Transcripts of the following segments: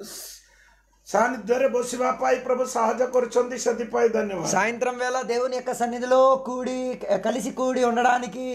ସାନ୍ନିଧ୍ୟରେ ବସିବା ପାଇଁ ପ୍ରଭୁ ସାହାଯ୍ୟ କରୁଛନ୍ତି ସେଥିପାଇଁ ଧନ୍ୟବାଦ సాయంత్రం వేళ దేవుని యొక్క సన్నిధిలో కూడి కలిసి కూడి ఉండడానికి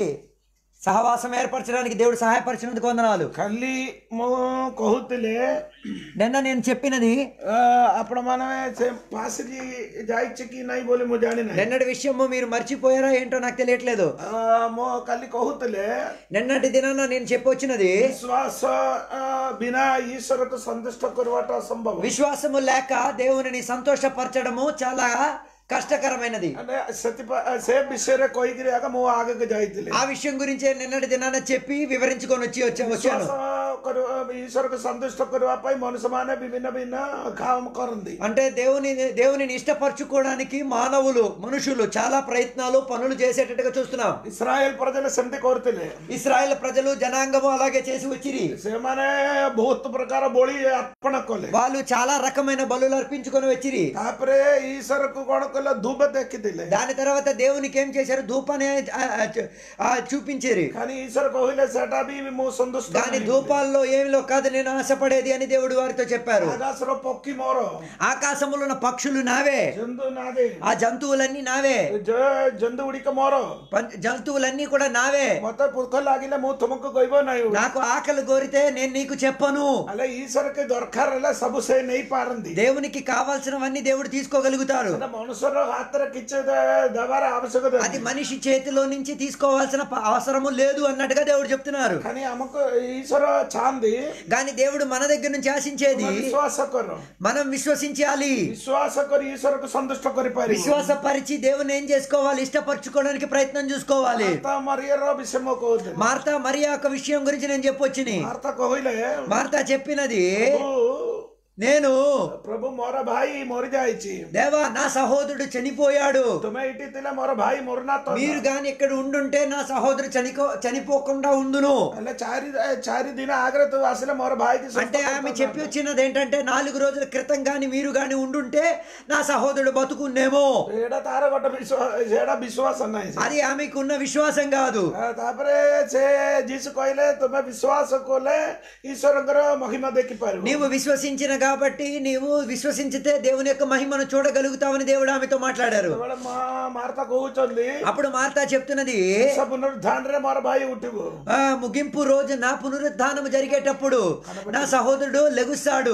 సహవాసం ఏర్పరచడానికి దేవుడు సహాయపరిచినందుకు వందనాలు କାଲି ମୁଁ କହୁଥିଲେ నిన్న నేను చెప్పినది ଅ, ଆପଣମାନେ ସେ ପାସେଜି ଯାଇଛି କି ନାହିଁ ବୋଲି ମୁଁ ଜାଣିନାହିଁ నిన్నటి విషయము మీరు మర్చిపోయారా ఏంటో నాకు తెలియట్లేదు ଅ, ମୁଁ କାଲି କହୁଥିଲେ నిన్నటి దినాన నేను చెప్పొచ్చినది ବିଶ୍ୱାସ ଅ, ବିନା ଈଶ୍ୱରକୁ ସନ୍ତୁଷ୍ଟ କରିବାଟା ଅସମ୍ଭବ విశ్వాసము లేక దేవునిని సంతోషపరచడము చాలా కష్టకరమైనది ମାନେ ସେଥିପାଇଁ ସେ ବିଷୟରେ କହିକିରି ଆଗ ମୁଁ ଆଗକୁ ଯାଇଥିଲି ఆ విషయం గురించే నిన్నటి దినాన చెప్పి వివరించుకొని వచ్చి వచ్చా వచ్చాను ବିଶ୍ୱାସ କରିବା ଈଶ୍ୱରକୁ ସନ୍ତୁଷ୍ଟ କରିବା ପାଇଁ ମନୁଷ୍ୟମାନେ ବିଭିନ୍ନ ଭିନ୍ନ କାମ କରନ୍ତି అంటే దేవుని దేవునిని ఇష్టపరచుకోవడానికి మానవులు మనుషులు చాలా ప్రయత్నాలు పనులు చేసేటట్టుగా చూస్తున్నాం ଇସ୍ରାଏଲ ପ୍ରଜలు ସେମିତି କରୁଥିଲେ ఇస్రాయేల్ ప్రజలు జనాంగము అలాగే చేసి వచ్చిరి ସେମାନେ ବହୁତ ପ୍ରକାର ବଳି ଅର୍ପଣ କଲେ వాళ్ళు చాలా రకమైన బలులు అర్పించుకొని వచ్చిరి ତାପରେ ଈଶ୍ୱରକୁ କଣ କଲେ ଧୂପ ଦେଖିଥିଲେ దాని తర్వాత దేవునికి ఏం చేశారు ధూపాన్ని ఆ, ఆ, చూ- ఆ, చూపించారు కానీ ଈଶ୍ୱର କହିଲେ ସେଟା ବି ମୁଁ ସନ୍ତୁଷ୍ଟ కానీ ନାହିଁ। ధూపాల్లో ఏమిలో కాదు నేను ఆశపడేది అని దేవుడు వారితో చెప్పారు ଆକାଶର ପକ୍ଷୀ ମୋର ఆకాశములో ఉన్న పక్షులు నావే ଜନ୍ତୁ ନାବେ ఆ జంతువులన్నీ నావే ଜ- ଜନ୍ତୁ ଗୁଡ଼ିକ ମୋର పం- జంతువులన్నీ కూడా నావే ମତେ ଭୋକ ଲାଗିଲେ ମୁଁ ତୁମକୁ କହିବ ନାହିଁ నాకు ఆకలి కోరితే నేను నీకు చెప్పను ହେଲେ ଈଶ୍ୱରକେ ଦରକାର ହେଲେ ସବୁ ସେ ନେଇପାରନ୍ତି దేవునికి కావాల్సినవన్నీ దేవుడు తీసుకోగలుగుతారు ସେଟା ମନୁଷ୍ୟର ହାତରେ କିଛି ଦେ- ଦେବାର ଆବଶ୍ୟକତା అది మనిషి చేతిలో నుంచి తీసుకోవాల్సిన ప- అవసరము లేదు అన్నట్టుగా దేవుడు చెప్తున్నారు ଖାଲି ଆମକୁ ଈଶ୍ୱର ଚାହାନ୍ତି కానీ దేవుడు మన దగ్గర నుంచి ఆశించేది ତୁମେ ବିଶ୍ୱାସ କର మనం విశ్వసించాలి ବିଶ୍ୱାସ କରି ଈଶ୍ୱରକୁ ସନ୍ତୁଷ୍ଟ କରିପାରିବ విశ్వాసపరిచి దేవుని ఏం చేసుకోవాలి ఇష్టపరచుకోవడానికి ప్రయత్నం చూసుకోవాలి ମାର୍ତା ମରିୟର ବିଷୟ ମୁଁ କହୁଥିଲି మార్తా మరి యొక్క విషయం గురించి నేను చెప్పొచ్చిని ମାର୍ତା କହିଲେ మార్తా చెప్పినది ପ୍ରଭୁ నేను ପ୍ରଭୁ ମୋର ଭାଇ ମରିଯାଇଛି దేవా నా సహోదరుడు చనిపోయాడు ତୁମେ ଏଇଠି ଥିଲେ ମୋର ଭାଇ ମରୁନାଥ మీరు గాని ఇక్కడ ఉండుంటే నా సహోదరుడు చనికో చనిపోకుండా ఉండును ହେଲେ ଚାରି ଚାରି ଦିନ ଆଗରେ ତୁ ଆସିଲେ ମୋର ଭାଇକି ସୁସ୍ଥ అంటే ఆమె କରିଥାନ୍ତା। చెప్పి వచ్చినది ఏంటంటే నాలుగు రోజుల క్రితం గాని మీరు గాని ఉండుంటే నా సహోదరుడు బతుకున్నేమో ଏଇଟା ତାର ଗୋଟେ ବିଶ୍ୱାସ ସେଇଟା ବିଶ୍ୱାସ ନାହିଁ ସେ। అది ఆమెకు ఉన్న విశ్వాసం కాదు ଆ, ତାପରେ ସେ ଯୀଶୁ କହିଲେ ତୁମେ ବିଶ୍ୱାସ କଲେ ଈଶ୍ୱରଙ୍କର ମହିମା ଦେଖିପାରିବ నీవు విశ్వసించిన కాబట్టి నీవు విశ్వసించితే దేవుని యొక్క మహిమను చూడగలుగుతావని దేవుడు ఆమెతో మాట్లాడారు ସେତେବେଳେ ମା- ମାର୍ତା କହୁଛନ୍ତି అప్పుడు మార్తా చెప్తున్నది ଶେଷ ପୁନରୁଦ୍ଧାନରେ ମୋର ଭାଇ ଉଠିବ ఆ ముగింపు రోజు నా పునరుద్ధానం జరిగేటప్పుడు నా సహోదరుడు లెగుస్తాడు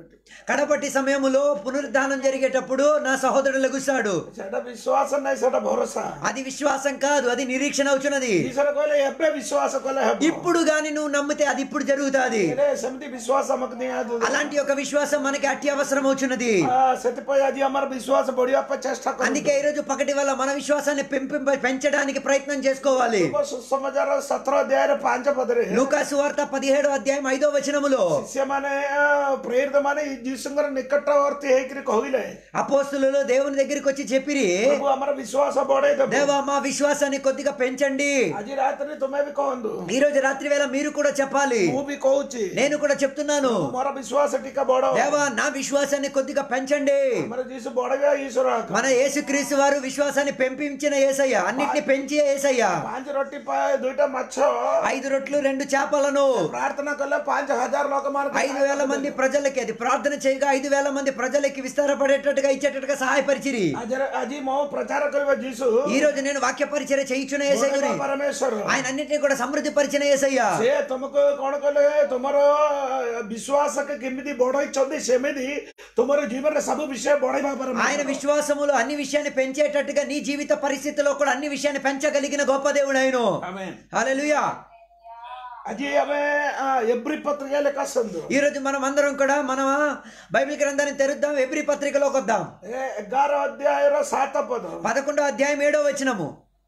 కడపటి సమయములో పునరుద్ధానం జరిగేటప్పుడు నా సహోదరుడు లెగుస్తాడు ସେଟା ବିଶ୍ୱାସ ନାହିଁ ସେଟା ଭରସା అది విశ్వాసం కాదు అది నిరీక్షణ అవుతున్నది ଈଶ୍ୱର କହିଲେ ଏବେ ବିଶ୍ୱାସ କଲେ ହେବ ఇప్పుడు గాని నువ్వు నమ్మితే అది ఇప్పుడు జరుగుతాది ହେଲେ ସେମିତି ବିଶ୍ୱାସ ଆମକୁ ନିହାତି అలాంటి ఒక విశ్వాసం మనకి అట్టి అవసరం అవుతున్నది ଆ, ସେଥିପାଇଁ ଆଜି ଆମର ବିଶ୍ୱାସ ବଢିବା ପାଇଁ ଚେଷ୍ଟା କରୁ అందుకే ఈ రోజు పకటి వల్ల మన విశ్వాసాన్ని పెంపింప పెంచడానికి ప్రయత్నం చేసుకోవాలి ସୁସମାଚାର ସତର ଅଧ୍ୟାୟରେ ପାଞ୍ଚ ପଦରେ లూకాసు వార్త పదిహేడు అధ్యాయం ఐదో వచనములో ଶିଷ୍ୟମାନେ ଆ, ପ୍ରେରିତ ମାନେ ଯୀଶୁଙ୍କର ନିକଟବର୍ତ୍ତୀ ହେଇକିରି କହିଲେ అపోస్తులు దేవుని దగ్గరికి వచ్చి చెప్పిరి ପ୍ରଭୁ ଆମର ବିଶ୍ୱାସ ବଢେଇ ଦେବ దేవా మా విశ్వాసాన్ని కొద్దిగా పెంచండి ଆଜି ରାତିରେ ତୁମେ ବି କହନ୍ତୁ ఈ రోజు రాత్రి వేళ మీరు కూడా చెప్పాలి ମୁଁ ବି କହୁଛି నేను కూడా చెప్తున్నాను ମୋର ବିଶ୍ୱାସ ଟିକେ ବଡ దేవా నా విశ్వాసాన్ని కొద్దిగా పెంచండి ଆମର ଯୀଶୁ ବଢେଇବା ଈଶ୍ୱର ଆଗ। మన యేసుక్రీస్తు వారు విశ్వాసాన్ని పెంపించిన ఏసయ్య అన్నిటిని పెంచి ఏసయ్య ପାଞ୍ଚ ରୋଟି ପାଏ ଦୁଇଟା ମାଛ ఐదు రొట్లు రెండు చేపలను ପ୍ରାର୍ଥନା କଲେ ପାଞ୍ଚ ହଜାର ଲୋକମାନଙ୍କୁ ఐదు వేల మంది ప్రజలకి అది ప్రార్థన చేయగా ఐదు వేల మంది ప్రజలకి విస్తారపడేటట్టుగా ఇచ్చేటట్టుగా సహాయపరిచిరి ଆଜି ଆଜି ମୋ ପ୍ରଚାର କରିବା ଯୀଶୁ ఈ రోజు నేను వాక్య పరిచయ చేయించున్న ఏసయ్యని ବଢେଇବା పరମేଶ୍ୱର ఆయన అన్నిటిని కూడా సమృద్ధి పరిచిన ఏసయ్య ସେ ତମକୁ କଣ କଲେ ତୁମର ବିଶ୍ୱାସକୁ କେମିତି ବଢେଇଛନ୍ତି ସେମିତି ତୁମର ଜୀବନରେ ସବୁ ବିଷୟ ବଢେଇବା ఆయన ପରମେଶ୍ୱର విశ్వాసములు అన్ని విషయాన్ని పెంచేటట్టుగా నీ జీవిత పరిస్థితిలో కూడా అన్ని విషయాన్ని పెంచగలిగిన గొప్ప దేవుడు ఆయన ఆమేన్. హల్లెలూయా ଆଜି ଆମେ ଆ, ଏବ୍ରି ପତ୍ରିକା ଲେଖା ଆସନ୍ତୁ ఈ రోజు మనం అందరం కూడా మన బైబిల్ గ్రంథాన్ని తెరుద్దాం ఎబ్రి పత్రికలోకి వద్దాం ଏ ଏଗାର ଅଧ୍ୟାୟର ସାତ ପଦ పదకొండో అధ్యాయం ఏడో వచ్చినము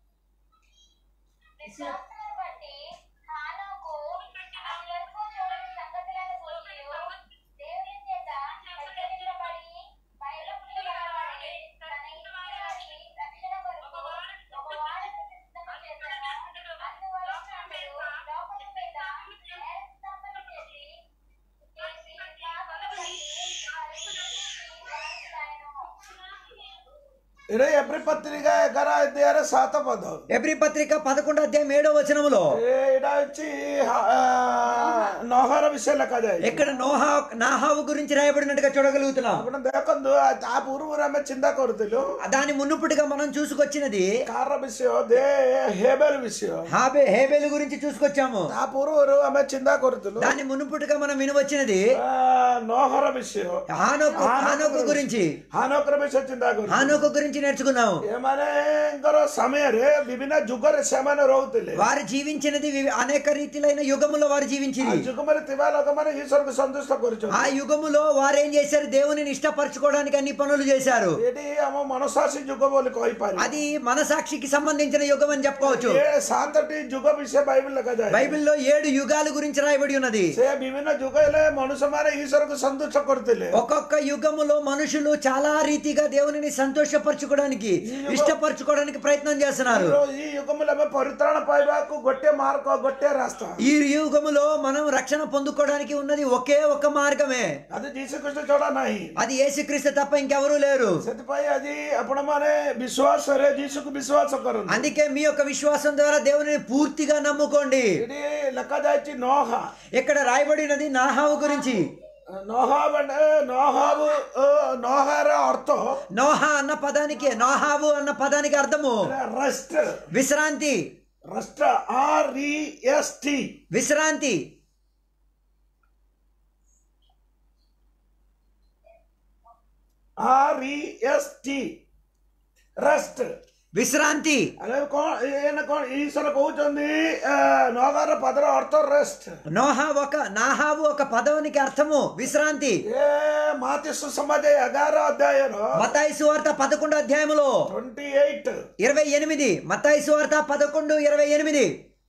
విశ్వాసమును బట్టి హానోకు అతని వరకు చూడని సంగతులను గూర్చియు దేవుని చేత హెచ్చరించబడి బయలుకి రాబడి తన ఇంటి వారి రక్షణ కొరకు ఒక వాడను సిద్ధము చేసెను. అందువలన అతడు లోకము మీద నేరస్థాపన చేసి చేసి పాపము బట్టి వారిని శిక్షించి వారిని ଏରେ ଏପ୍ରି ପତ୍ରିକା ଏଗାର ଅଧ୍ୟାୟରେ ସାତ ପଦ ఎబ్రి పత్రిక పదకొండు అధ్యాయం ఏడో వచనములో ଏଇଟା ହଉଛି ନହର ବିଷୟ ଲେଖାଯାଏ ఇక్కడ నోహా నాహావు గురించి రాయబడినట్టుగా చూడగలుగుతున్నాం ଆପଣ ଦେଖନ୍ତୁ ଆ- ତା ପୂର୍ବରୁ ଆମେ ଚିନ୍ତା କରୁଥିଲୁ దాని మునుపుటిగా మనం చూసుకొచ్చినది କାର ବିଷୟ ଦେ ହେବେଲ ବିଷୟ హాబే హేబేలు గురించి చూసుకొచ్చాము ତା ପୂର୍ବରୁ ଆମେ ଚିନ୍ତା କରୁଥିଲୁ దాని మునుపుటిగా మనం వినవచ్చినది ଆ, ନହର ବିଷୟ హానోకు హానోకు గురించి ହାନକର ବିଷୟ ଚିନ୍ତା କରୁଥିଲୁ హానోకు గురించి నేర్చుకున్నాము ଏମାନଙ୍କର ସମୟରେ ବିଭିନ୍ନ ଯୁଗରେ ସେମାନେ ରହୁଥିଲେ వారు జీవించినది వివి- అనేక రీతిలైన యుగములో వారు ఆ జీవించింది ଯୁଗରେ ଥିବା ଲୋକମାନେ ଈଶ୍ୱରକୁ ସନ୍ତୁଷ୍ଟ କରୁଛନ୍ତି ఆ యుగములో వారు ఏం చేశారు దేవునిని ఇష్టపరచుకోవడానికి అన్ని పనులు చేశారు ଏଠି ଆମ ମନସାక్షୀ ଯୁଗ ବୋଲି କହିପାରିବ అది మనసాక్షికి సంబంధించిన యుగం అని చెప్పుకోవచ్చు ଏ ସାତଟି ଯୁଗ ବିଷୟ ବାଇବଲ ଲେଖାଯାଏ బైబిల్లో ఏడు యుగాల గురించి రాయబడి ఉన్నది ସେ ବିଭିନ୍ନ ଯୁଗ ହେଲେ ମନୁଷ୍ୟମାନେ ଈଶ୍ୱରକୁ ସନ୍ତୁଷ୍ଟ କରୁଥିଲେ ఒక్కొక్క యుగములో మనుషులు చాలా రీతిగా దేవునిని సంతోషపరచుకోవడానికి ఇష్టపరచుకోవడానికి ప్రయత్నం చేస్తున్నారు ఈ యుగములో ଆମେ ପରିତ୍ରାଣ ପାଇବାକୁ ଗୋଟିଏ ମାର୍ଗ ଗୋଟିଏ ରାସ୍ତା ఈ యుగములో మనం రక్షణ పొందుకోవడానికి ఉన్నది ఒకే ఒక మార్గమే అది ଯୀଶୁଖ୍ରୀଷ୍ଟ ଛଡା ନାହିଁ అది యేసుక్రీస్తు తప్ప ఇంకెవరూ లేరు ସେଥିପାଇଁ ଆଜି ଆପଣମାନେ ବିଶ୍ୱାସରେ ଯୀଶୁକୁ ବିଶ୍ୱାସ କରନ୍ତୁ అందుకే మీ యొక్క విశ్వాసం ద్వారా దేవుని పూర్తిగా నమ్ముకోండి ଏଠି ଲେଖାଯାଇଛି ନହା ఇక్కడ రాయబడినది నాహావు గురించి ନହାବ ନହାବୁ ନହାର ଅର୍ଥ నోహా అన్న పదానికి నోహావు అన్న పదానికి అర్థము రెଷ୍ଟ విశ్రాంతి rest R E S T విశ్రాంతి R E S T rest విశ్రాంతి ଆରେ କଣ ଏଇନେ କଣ ଈଶ୍ୱର କହୁଛନ୍ତି ନଗାର ପଦର ଅର୍ଥ ରେଷ୍ଟ నోహా ఒక నాహావు ఒక పదవునికి అర్థము విశ్రాంతి ଏ ମାତିసు ସମାଜ ଏଗାର ଅଧ୍ୟାୟର మతాయి సువార్త పదకొండు అధ్యాయములో ଟ୍ୱେଣ୍ଟି ଏଇଟ୍ ఇరవై ఎనిమిది మతాయి సువార్త పదకొండు ఇరవై ఎనిమిది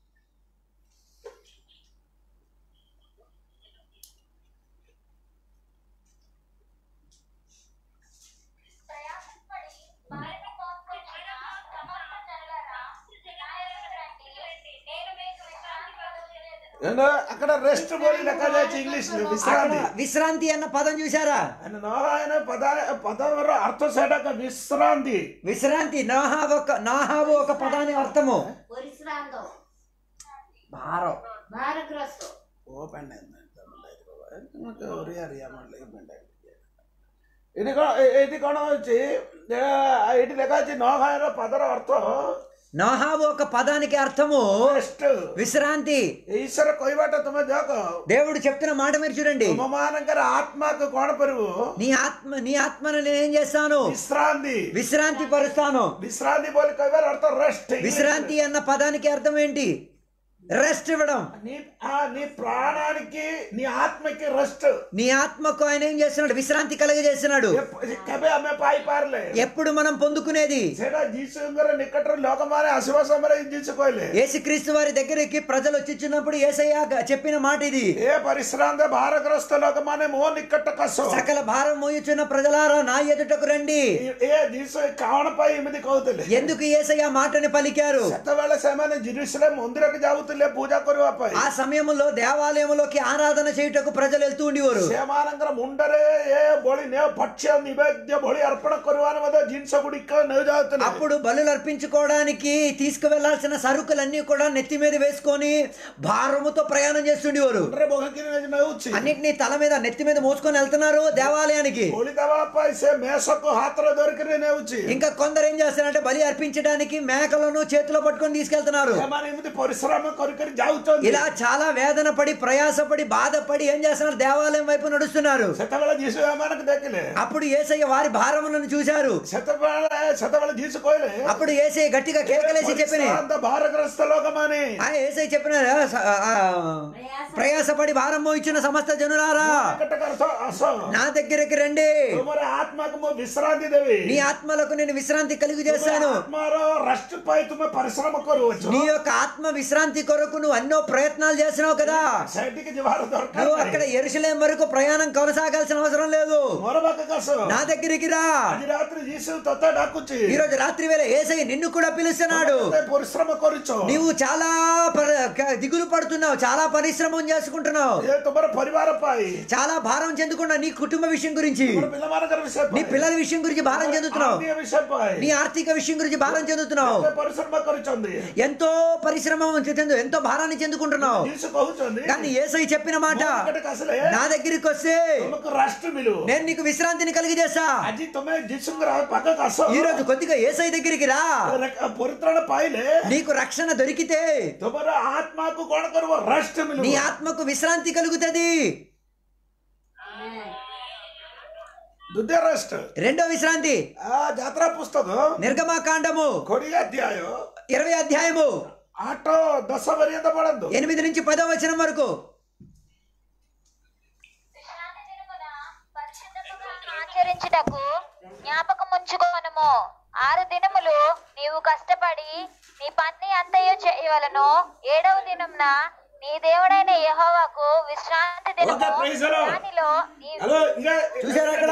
ప్రయాసపడి భారత మోసుకొచ్చిన సమస్త జనులారా, నా యొద్దకు రండి. నేను మీకు విశ్రాంతి కలుగజేయుదును. అక్కడ రెస్ట్ బోలి ଲେଖାଯାଇଛି ఇంగ్లీష్లో అక్కడ విశ్రాంతి విశ్రాంతి అన్న పదం చూసారా ఆయన నోహా ఆయన పద పదవర అర్థ సేటక విశ్రాంతి విశ్రాంతి నాహా ఒక నాహావు ఒక పదాని అర్థము ପରିଶ୍ରାନ୍ତ భారం ଭାରଗ୍ରସ୍ତ ఓ పెండ ଏଠି କଣ ଏ- ଏଇଠି କଣ ଅଛି ଯେ, ଏଇଠି ଲେଖା ଅଛି ନହାୟର ପଦର ଅର୍ଥ నాహావు ఒక పదానికి అర్థము ରେଷ୍ଟ విశ్రాంతి ଈଶ୍ୱର କହିବାଟା ତମେ ଦେଖ దేవుడు చెప్తున్న మాట మీరు చూడండి ତୁମମାନଙ୍କର ଆତ୍ମାକୁ କଣ କରିବୁ నీ ఆత్మ నీ ఆత్మను నేను ఏం చేస్తాను విశ్రాంతి విశ్రాంతి పరుస్తాను విశ్రాంతి ବୋଲି କହିବାର ଅର୍ଥ ରେଷ୍ଟ విశ్రాంతి అన్న పదానికి అర్థం ఏంటి రెస్ట్ ఇవ్వడం నీ ఆ, నీ ప్రాణానికి నీ ఆత్మకి రెస్ట్ నీ ఆత్మకు ఆయన ఏం చేస్తున్నాడు విశ్రాంతి కలగజేస్తున్నాడు କେବେ ଆମେ ପାଇପାରିଲେ ఎప్పుడు మనం పొందుకునేది ସେଇଟା ଯୀଶୁଙ୍କର ନିକଟରେ ଲୋକମାନେ ଆସିବା ସମୟରେ ଯୀଶୁ କହିଲେ యేసుక్రీస్తు వారి దగ్గరికి ప్రజలు వచ్చిచ్చినప్పుడు ఏసయ్య గ- చెప్పిన మాట ఇది ଏ ପରିଶ୍ରାନ୍ତ ଭାରଗ୍ରସ୍ତ ଲୋକମାନେ ମୋ ନିକଟକୁ ଆସ సకల భారం మోయుచున్న ప్రజలారా నా ఎదుటకు రండి ଏ ଯୀଶୁ କଣ ପାଇଁ ଏମିତି କହୁଥିଲେ ఎందుకు ఏసయ్య మాటని పలికారు ସେତେବେଳେ ସେମାନେ ଜିରୁସଲେମ ମନ୍ଦିରକୁ ଯାଉଥିଲେ ପୂଜା କରିବା ପାଇଁ ఆ సమయంలో దేవాలయంలోకి ఆరాధన చేయుటకు ప్రజలు వెళ్తూ ఉండేవారు ସେମାନଙ୍କର ମୁଣ୍ଡରେ ଏ ବଳି ନେ ଭକ୍ଷ୍ୟ ନିବେଦ୍ୟ ବଳି ଅର୍ପଣ କରିବାର ମଧ୍ୟ ଜିନିଷ ଗୁଡ଼ିକ ନେଉଯାଉଥିଲେ అప్పుడు బలులు అర్పించుకోవడానికి తీసుకువెళ్లాల్సిన సరుకులన్నీ కూడా నెత్తి మీద వేసుకొని భారముతో ప్రయాణం చేస్తుండేవారు ମୁଣ୍ଡରେ ବଗକିରି ନେଉଛି అన్నిటినీ తల మీద నెత్తి మీద మోసుకొని వెళ్తున్నారు దేవాలయానికి ବଳି ଦେବା ପାଇଁ ସେ ମେଷକୁ ହାତରେ ଧରିକିରି ନେଉଛି ఇంకా కొందరు ఏం చేస్తారంటే బలి అర్పించడానికి మేకలను చేతిలో పట్టుకొని తీసుకెళ్తున్నారు ସେମାନେ ଏମିତି ପରିଶ୍ରମ କରି କରି ଯାଉଛନ୍ତି ఇలా చాలా వేదన పడి ప్రయాసపడి బాధపడి ఏం చేస్తున్నారు దేవాలయం వైపు నడుస్తున్నారు ସେତେବେଳେ ଯୀଶୁ ଏମାନଙ୍କୁ ଦେଖିଲେ అప్పుడు ఏసయ్య వారి భారములను చూశారు ସେତେବେଳେ ସେତେବେଳେ ଯୀଶୁ କହିଲେ అప్పుడు ఏసయ్య గట్టిగా కేకలేసి చెప్పిన ପରିଶ୍ରାନ୍ତ ଭାରଗ୍ରସ୍ତ ଲୋକମାନେ ఆ ఏసయ్య చెప్పిన ఆ, ఆ, ప్రయాసపడి భారం మోయించిన సమస్త జనులారా ନିକଟକୁ ଆସ ଆସ నా దగ్గరికి రండి ତୁମର ଆତ୍ମାକୁ ମୁଁ ବିଶ୍ରାନ୍ତି ଦେବି నీ ఆత్మలకు నేను విశ్రాంతి కలుగు చేశాను ତୁମ ଆତ୍ମାର ରାଷ୍ଟ୍ର ପାଇଁ ତୁମେ ପରିଶ୍ରମ କରୁଅଛ నీ యొక్క ఆత్మ విశ్రాంతి కొరకు కొరకు నువ్వు ఎన్నో ప్రయత్నాలు చేసినావు కదా ସେଠିକି ଯିବାର ଦରକାର నువ్వు అక్కడ ନାହିଁ। ఎరుసలేం వరకు ప్రయాణం కొనసాగాల్సిన అవసరం లేదు ମୋର ପାଖକୁ ଆସ నా దగ్గరికి రా ଆଜି రాత్రి ଯୀଶୁ ତତେ ଡାକୁଛି ఈ రోజు రాత్రి వేళ ఏసై నిన్ను కూడా పిలుస్తున్నాడు ତତେ ପରିଶ୍ରମ କରୁଛ నీవు చాలా పర- క- దిగులు పడుతున్నావు చాలా పరిశ్రమం చేసుకుంటున్నావు ଏ ତମର ପରିବାର ପାଇଁ చాలా భారం చెందుకున్నావు నీ కుటుంబ విషయం గురించి ତମର ପିଲାମାନଙ୍କର ବିଷୟ నీ ପାଇଁ ପିల్లల విషయం గురించి భారం చెందుతున్నావు ଆତ୍ମୀୟ ବିଷୟ ପାଇଁ నీ ఆర్థిక విషయం గురించి భారం చెందుతున్నావు ଏତେ ପରିଶ୍ରମ କରିଛନ୍ତି ఎంతో పరిశ్రమ చెందు ఎంతో భారాన్ని చెందుకుంటున్నావు ଯୀଶୁ କହୁଛନ୍ତି కానీ ఏసై చెప్పిన మాట ମୋ ନିକଟକୁ ଆସିଲେ నా దగ్గరికి వస్తే ତମକୁ ରାଷ୍ଟ୍ର ମିଳୁ నేను నీకు విశ్రాంతిని కలిగజేస్తా ଆଜି ତମେ ଯୀଶୁଙ୍କର ପାଖକୁ ଆସ ఈ రోజు కొద్దిగా ఏసై దగ్గరికి రా ପରିତ୍ରାଣ ପାଇଲେ నీకు రక్షణ దొరికితే ତମର ଆତ୍ମାକୁ କଣ କରିବ ରାଷ୍ଟ୍ର నీ ମିଳିବ ఆత్మకు విశ్రాంతి కలుగుతుంది ଦ୍ୱିତୀୟ ରାଷ୍ଟ୍ର రెండో విశ్రాంతి ఆ ଯାତ୍ରା ପୁସ୍ତକ నిర్గమాకాండము କୋଡିଏ ଅଧ୍ୟାୟ ఇరవై అధ్యాయము ଆଠ ଦଶ ପର୍ଯ୍ୟନ୍ତ ପଢନ୍ତୁ ఎనిమిది నుంచి పదో వచనం వరకు విశ్రాంతి దినమున పరిశుద్ధముగా ఆచరించుటకు జ్ఞాపకం ఉంచుకోనము ఆరు దినములు నీవు కష్టపడి నీ పని అంతయు చేయవలను ఏడవ దినంన నీ దేవుడైన యెహోవాకు విశ్రాంతి దినము Okay, praise the Lord. దానిలో నీ హలో ఇంకా చూసారా అక్కడ?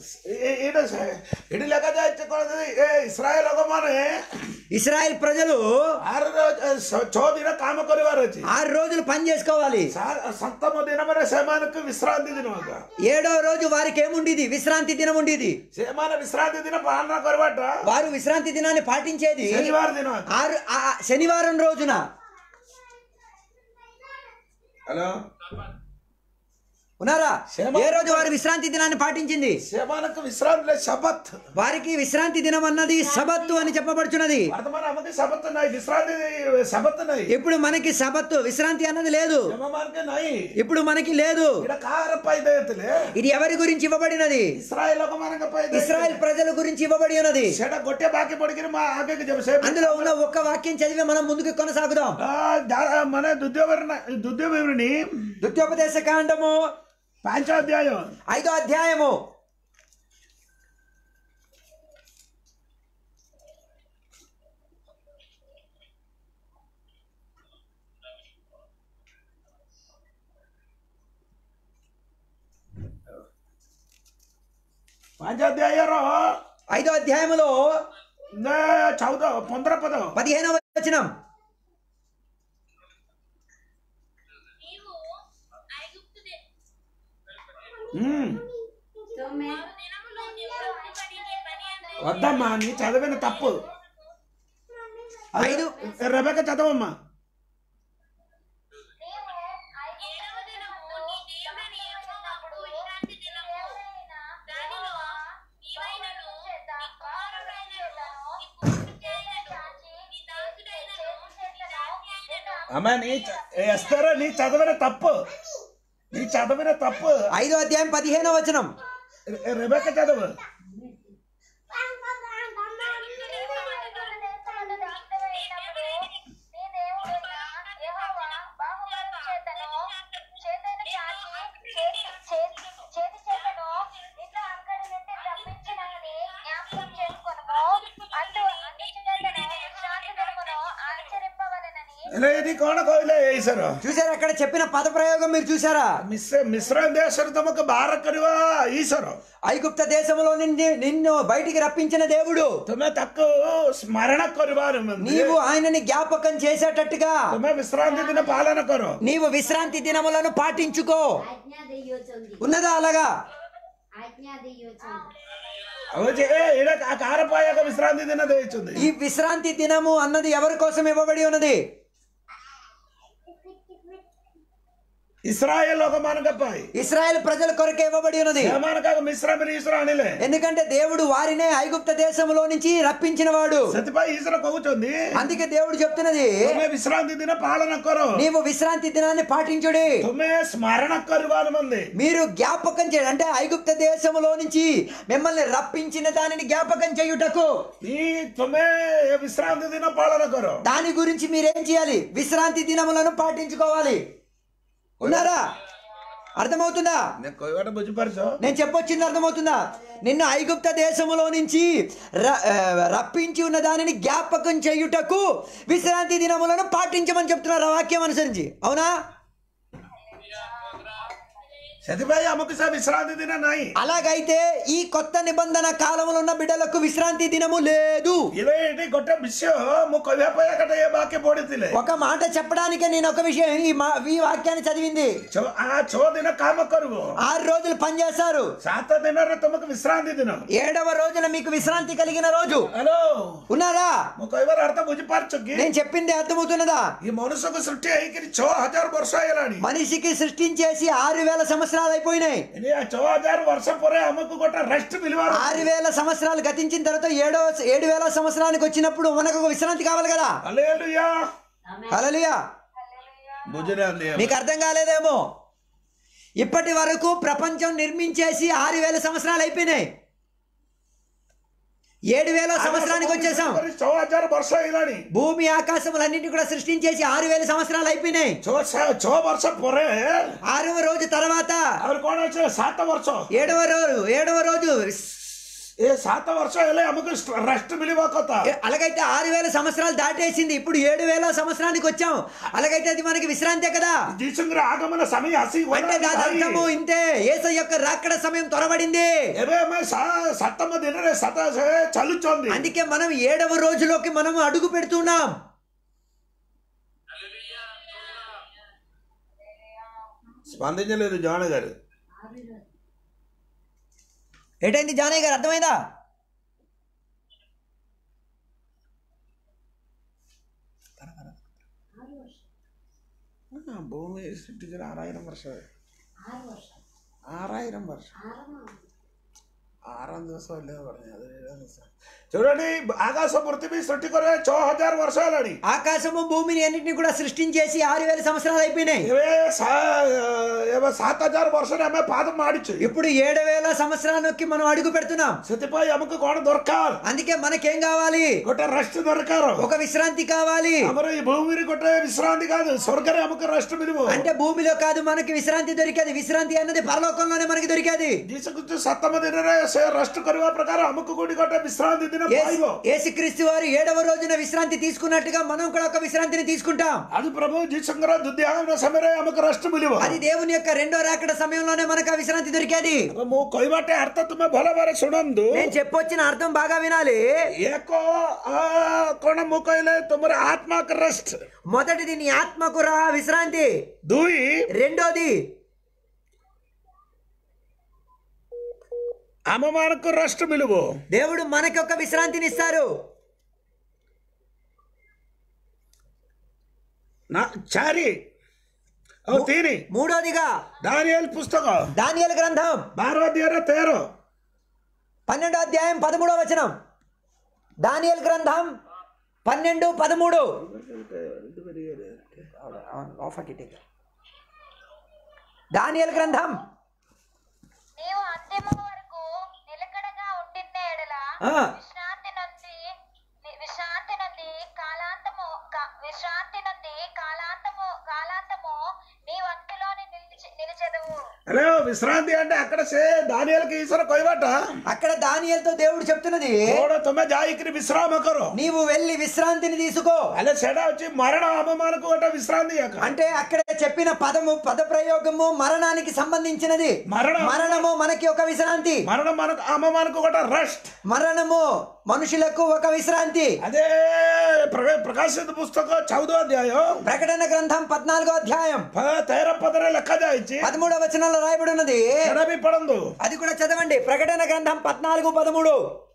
ఇటు లెక్క ଯାଇছে କଣ ଏ ଇସ୍ରାଏଲ ଲୋକମାନେ ఇస్రాయెల్ ప్రజలు ଆର ଛଅ ଦିନ କାମ କରିବାର ଅଛି ఆరు రోజులు పని చేసుకోవాలి ସା- ସପ୍ତମ ଦିନ ମାନେ ସେମାନଙ୍କୁ విశ్రాంతి ଦିନ ଏକା। ఏడో రోజు వారికి ఏముండేది విశ్రాంతి దినం ఉండేది ସେମାନେ విశ్రాంతి ଦିନ ପାଳନ କରିବାଟା వారు విశ్రాంతి దినాన్ని పాటించేది శనివార ଦିନ ଏକା। ఆరు ఆ శనివారం రోజున హలో ఉన్నారా శనివారం- ఏ రోజు వారు విశ్రాంతి దినాన్ని పాటించింది ସେମାନଙ୍କୁ విశ్రాంతి లేదు శబత్ వారికి విశ్రాంతి దినం అన్నది సబత్తు అని చెప్పబడుచున్నది ବର୍ତ୍ତମାନ ଆମକୁ ଶବତ ନାହିଁ విశ్రాంతి శబత్ ନାହିଁ ఇప్పుడు మనకి సబత్తు విశ్రాంతి అన్నది లేదు ଆମମାନଙ୍କୁ ନାହିଁ ఇప్పుడు మనకి లేదు ଏଇଟା କାହାର ପାଇଁ ଦେଇଥିଲେ ఇది ఎవరి గురించి ఇవ్వబడినది ଇସ୍ରାଏଲ ଲୋକମାନଙ୍କ ପାଇଁ ଦେଇଥିଲେ। ఇస్రాయెల్ ప్రజల గురించి ఇవ్వబడి ఉన్నది ସେଇଟା ଗୋଟେ ବାକ୍ୟ ପଢିକିରି ମୁଁ ଆଗକୁ ଯିବି ସେ అందులో ఉన్న ఒక్క వాక్యం చదివి మనం ముందుకు కొనసాగుదాం ఆ, ଯା- ମାନେ ଦ୍ୱିତୀୟ ବିବରଣୀ- ଦ୍ୱିତୀୟ ବିବରଣୀ ద్వితీయోపదేశ కాండము ପାଞ୍ଚ ଅଧ୍ୟାୟ ఐదో అధ్యాయము ପାଞ୍ଚ ଅଧ୍ୟାୟର ఐదో అధ్యాయములో ନେ, ଚଉଦ ପନ୍ଦର ପଦ పదిహేనవ వచనం నీవు ఐగుప్తు దే- ହୁଁ తొమ్మిది దినములో నీవు కష్టపడి నీ పని అంతయు వద్దమ్మా నీ చదివిన తప్పు అది- ఐదు. రెబెక చదవమ్మా నీవు ఐగుప్తు ఏడవ దినము నీ దేవుడైన యెహోవాకు విశ్రాంతి దినము దానిలో నీవైనను నీ కుమారుడైనను నీ కుమార్తెయైనను నీ దాసుడైనను నీ దాసి అయినను అమ్మా నీ చ- ఎస్తేరా నీ చదివిన తప్పు నీ చదివిన తప్పు ఐదో అధ్యాయం పదిహేనవ వచనం రె- రెబెక చదువు ହେଲେ ଏଠି କଣ କହିଲେ ଈଶ୍ୱର చూసారా అక్కడ చెప్పిన పద ప్రయోగం మీరు చూసారా ମିଶ୍ର ମିଶ୍ର ଦେଶରୁ ତମକୁ ବାହାର କରିବା ଈଶ୍ୱର ఐగుప్త దేశంలో నిన్ను నిన్ను బయటికి రప్పించిన దేవుడు ତୁମେ ତାକୁ ସ୍ମରଣ କରିବାର ନିମନ୍ତେ నీవు ఆయనని జ్ఞాపకం చేసేటట్టుగా ତୁମେ విశ్రాంతి ଦିନ ପାଳନ କର నీవు విశ్రాంతి దినములను పాటించుకో ఆజ్ఞా దెయ్యొచ్చుంది ఉన్నదా అలాగా ఆజ్ఞా దెయ్యొచ్చుంది ହଉଛି ଏ ଏଇଟା କା- କାହାର ପାଇଁ ଏକ విశ్రాంతి ଦିନ ଦେଇଛନ୍ତି ఈ విశ్రాంతి దినము అన్నది ఎవరి కోసం ఇవ్వబడి ఉన్నది ଇସ୍ରାଏଲ ଲୋକମାନଙ୍କ ପାଇଁ ఇస్రాయెల్ ప్రజల కొరకే ఇవ్వబడి ఉన్నది ସେମାନଙ୍କ ମିଶ୍ରମରେ ଈଶ୍ୱର ଆଣିଲେ ఎందుకంటే దేవుడు వారినే ఐగుప్త దేశంలో నుంచి రప్పించిన వాడు ସେଥିପାଇଁ ଈଶ୍ୱର କହୁଛନ୍ତି అందుకే దేవుడు చెప్తున్నది ତୁମେ విశ్రాంతి ଦିନ ପାଳନ କର నీవు విశ్రాంతి దినాన్ని పాటించుడి ତୁମେ ସ୍ମରଣ କରିବା నిମନ୍ତେ మీరు జ్ఞాపకం చేయండి అంటే ఐగుప్త దేశంలో నుంచి మిమ్మల్ని రప్పించిన దానిని జ్ఞాపకం చేయుటకు నీ ତୁମେ ଏ విశ్రాంతి ଦିନ ପାଳନ କର దాని గురించి మీరేం చేయాలి విశ్రాంతి దినములను పాటించుకోవాలి ఉన్నారా అర్థమవుతుందా నేను కొయ్యబట్ట బుజ్జిపరచు నేను చెప్పొచ్చింది అర్థమవుతుందా నిన్ను ఐగుప్త దేశములో నుంచి ర- ఆ, రప్పించి ఉన్న దానిని జ్ఞాపకం చేయుటకు విశ్రాంతి దినములను పాటించమని చెప్తున్నారు ఆ వాక్యం అనుసరించి అవునా ସେଥିପାଇଁ ଆମକୁ ସେ ବିଶ୍ରାନ୍ତି ଦିନ ନାହିଁ అలాగైతే ఈ కొత్త నిబంధన కాలంలో ఉన్న బిడ్డలకు విశ్రాంతి దినము లేదు ଏବେ ଏଠି ଗୋଟେ ବିଷୟ ମୁଁ କହିବା ପାଇଁ ଗୋଟେ ଏ ବାକ୍ୟ ପଢିଥିଲେ ఒక మాట చెప్పడానికే నేను ఒక విషయం ఈ మా ఈ వాక్యాన్ని చదివింది ଛଅ- ଆ ଛଅ ଦିନ କାମ କରିବ ఆరు రోజులు పనిచేస్తారు ସାତ ଦିନରେ ତମକୁ ବିଶ୍ରାନ୍ତି ଦିନ ఏడవ రోజున మీకు విశ్రాంతి కలిగిన రోజు ହ୍ୟାଲୋ ఉన్నారా ମୁଁ କହିବାର ଅର୍ଥ ବୁଝିପାରୁଛ କି నేను చెప్పింది అర్థమవుతున్నదా ఈ ମନୁଷ୍ୟକୁ ସୃଷ୍ଟି ହେଇକିରି ଛଅ ହଜାର ବର୍ଷ ହେଇଗଲାଣି మనిషికి సృష్టించేసి ఆరు వేల సంవత్సరాలు అయిపోయినాయి ଏଠି ఆ ଛଅ హଜାର ବର୍ଷ ପରେ ଆମକୁ ଗୋଟେ ରେଷ୍ଟ ମିଳିବାର ఆరు వేల సంవత్సరాలు గతించిన తర్వాత ఏడో ఏడు వేల సంవత్సరానికి వచ్చినప్పుడు మనకు ఒక విశ్రాంతి కావాలి కదా హల్లెలూయా హల్లెలూయా ବୁଝିନାହାନ୍ତି మీకు అర్థం కాలేదేమో ఇప్పటి వరకు ప్రపంచం నిర్మించేసి ఆరు వేల సంవత్సరాలు అయిపోయినాయి ఏడు వేల సంవత్సరానికి వచ్చేసాం ଛଅ ହଜାର ବର୍ଷ ହେଇଗଲାଣି భూమి ఆకాశములన్నింటినీ కూడా సృష్టించేసి ఆరు వేల సంవత్సరాలు అయిపోయినాయి ଛଅ ଛଅ- ଛଅ ବର୍ଷ ପରେ ఆరవ రోజు తర్వాత ଆହୁରି କଣ ଅଛି ସାତ ବର୍ଷ ఏడవ రోజు ఏడవ రోజు ଏ ସାତ ବର୍ଷ ହେଲେ ଆମକୁ ରେଷ୍ଟ ମିଳିବା କଥା ఏ- అలాగైతే ఆరు వేల సంవత్సరాలు దాటేసింది ఇప్పుడు ఏడు వేల సంవత్సరానికి వచ్చాం అలాగైతే అది మనకి విశ్రాంతే కదా ଯୀଶୁଙ୍କର ଆଗମନ ସମୟ ଆସି అంటే దాని అర్థము ఇంతే ఏస యొక్క రాకడ సమయం త్వరబడింది ଏବେ ଆମେ ସା- ସାତମ ଦିନରେ ସାତ ଚାଲୁଛନ୍ତି అందుకే మనం ఏడవ రోజులోకి మనం అడుగు పెడుతున్నాం స్పందించలేదు జాన గారు ఏంటైంది జానయ్య గారు అర్థమైందా భూమి సృష్టించిన ఆరాయిరం వర్షం ആറ് വർഷം ആറായിരം വർഷം ആറാം ആറാം ദിവസം അല്ലേ പറഞ്ഞത് അത് ഏഴാം ദിവസം చూడండి ఆకాశ పృథివీ సృష్టి కొరే చో హజార్ వర్షాలని ఆకాశము భూమిని అన్నింటినీ కూడా సృష్టించేసి ఆరు వేల సంవత్సరాలు అయిపోయినాయి ఇవే సా- ఇవే సాత్ హజార్ వర్షରେ ଆମେ ପାଦ ମାଡ଼ିଛୁ ఇప్పుడు ఏడు వేల సంవత్సరానికి మనం అడుగు పెడుతున్నాం ସେଥିପାଇଁ ଆମକୁ କଣ ଦରକାର అందుకే మనకేం కావాలి ଗୋଟେ ରେଷ୍ଟ ଦରକାର ఒక విశ్రాంతి కావాలి ଆମର ଏଇ ଭୂମିରେ ଗୋଟେ ବିଶ୍ରାନ୍ତି కాదు ସ୍ୱର୍ଗରେ ଆମକୁ ରେଷ୍ଟ ମିଳିବ అంటే భూమిలో కాదు మనకి విశ్రాంతి దొరికేది విశ్రాంతి అన్నది పరలోకంలోనే మనకి దొరికేది ଯୀଶୁଖ୍ରୀଷ୍ଟ ସପ୍ତମ ଦିନରେ ସେ ରେଷ୍ଟ କରିବା ପ୍ରକାର ଆମକୁ କୋଉଠି ଗୋଟେ ବିଶ୍ରାନ୍ତି ଦିନ ପାଇବ యేసుక్రీస్తు వారు ఏడవ రోజున విశ్రాంతి తీసుకున్నట్టుగా మనం కూడా ఒక విశ్రాంతిని తీసుకుంటాం అది ప్రభు ଯୀଶୁଙ୍କର ଦ୍ୱିତୀୟ ସମୟରେ ଆମକୁ ରେଷ୍ଟ ମିଳିବ అది దేవుని యొక్క రెండో రాకడ సమయంలోనే మనకు ఆ విశ్రాంతి దొరికేది ମୁଁ କହିବାଟେ ଅର୍ଥ ତୁମେ ଭଲ ଭାବରେ ଶୁଣନ୍ତୁ నేను చెప్పొచ్చిన అర్థం బాగా వినాలి ଏକ ଆ, କଣ ମୁଁ କହିଲେ ତୁମର ଆତ୍ମାକ ରେଷ୍ଟ మొదటిది నీ ఆత్మకు రా విశ్రాంతి ଦୁଇ రెండోది ଆମମାନଙ୍କୁ ରେଷ୍ଟ ମିଳିବ దేవుడు మనకి ఒక విశ్రాంతిని ఇస్తారు ନା ଚାରି ଆଉ ତିନି మూడోదిగా ଦାନିଏଲ పుస్తକ దానియలు గ్రంథం ବାର ଅଧ୍ୟାୟରେ ତେର పన్నెండో అధ్యాయం పదమూడో వచనం దానియల్ గ్రంథం పన్నెండు పదమూడు దానియల్ గ్రంథం నీవు అంతిమం వరకు నిలకడగా ఉండిన ఎడల ఆ. విశ్రాంతి నంది ని- విశ్రాంతి నంది కాలాంతము కా- విశ్రాంతి నంది కాలాంతము కాలాంతము నీ వంతులోని నిలిచి నిలిచెదవు హలో విశ్రాంతి అంటే అక్కడ సే దానియలకి ఈశ్వర కొయ్యబట్ట అక్కడ దానియల్తో దేవుడు చెప్తున్నది కోడ తుమ్మె జాయికి విశ్రామ కరు నీవు వెళ్ళి విశ్రాంతిని తీసుకో అలా సెడ వచ్చి మరణ అమ్మమానకు ఒక విశ్రాంతి యొక్క అంటే అక్కడ చెప్పిన పదము పద ప్రయోగము మరణానికి సంబంధించినది మరణం. మరణము మనకి ఒక విశ్రాంతి మరణ మనకు అమ్మమానకు ఒక రెస్ట్ మరణము మనుషులకు ఒక విశ్రాంతి అదే ప్ర- ప్రకాశిత పుస్తక చౌదో అధ్యాయం ప్రకటన గ్రంథం పద్నాలుగో అధ్యాయం ప- తేర పదర లెక్క జాయిచి పదమూడవ వచనంలో రాయబడి ఉన్నది ఎడబి పడందు అది కూడా చదవండి ప్రకటన గ్రంథం పద్నాలుగు పదమూడు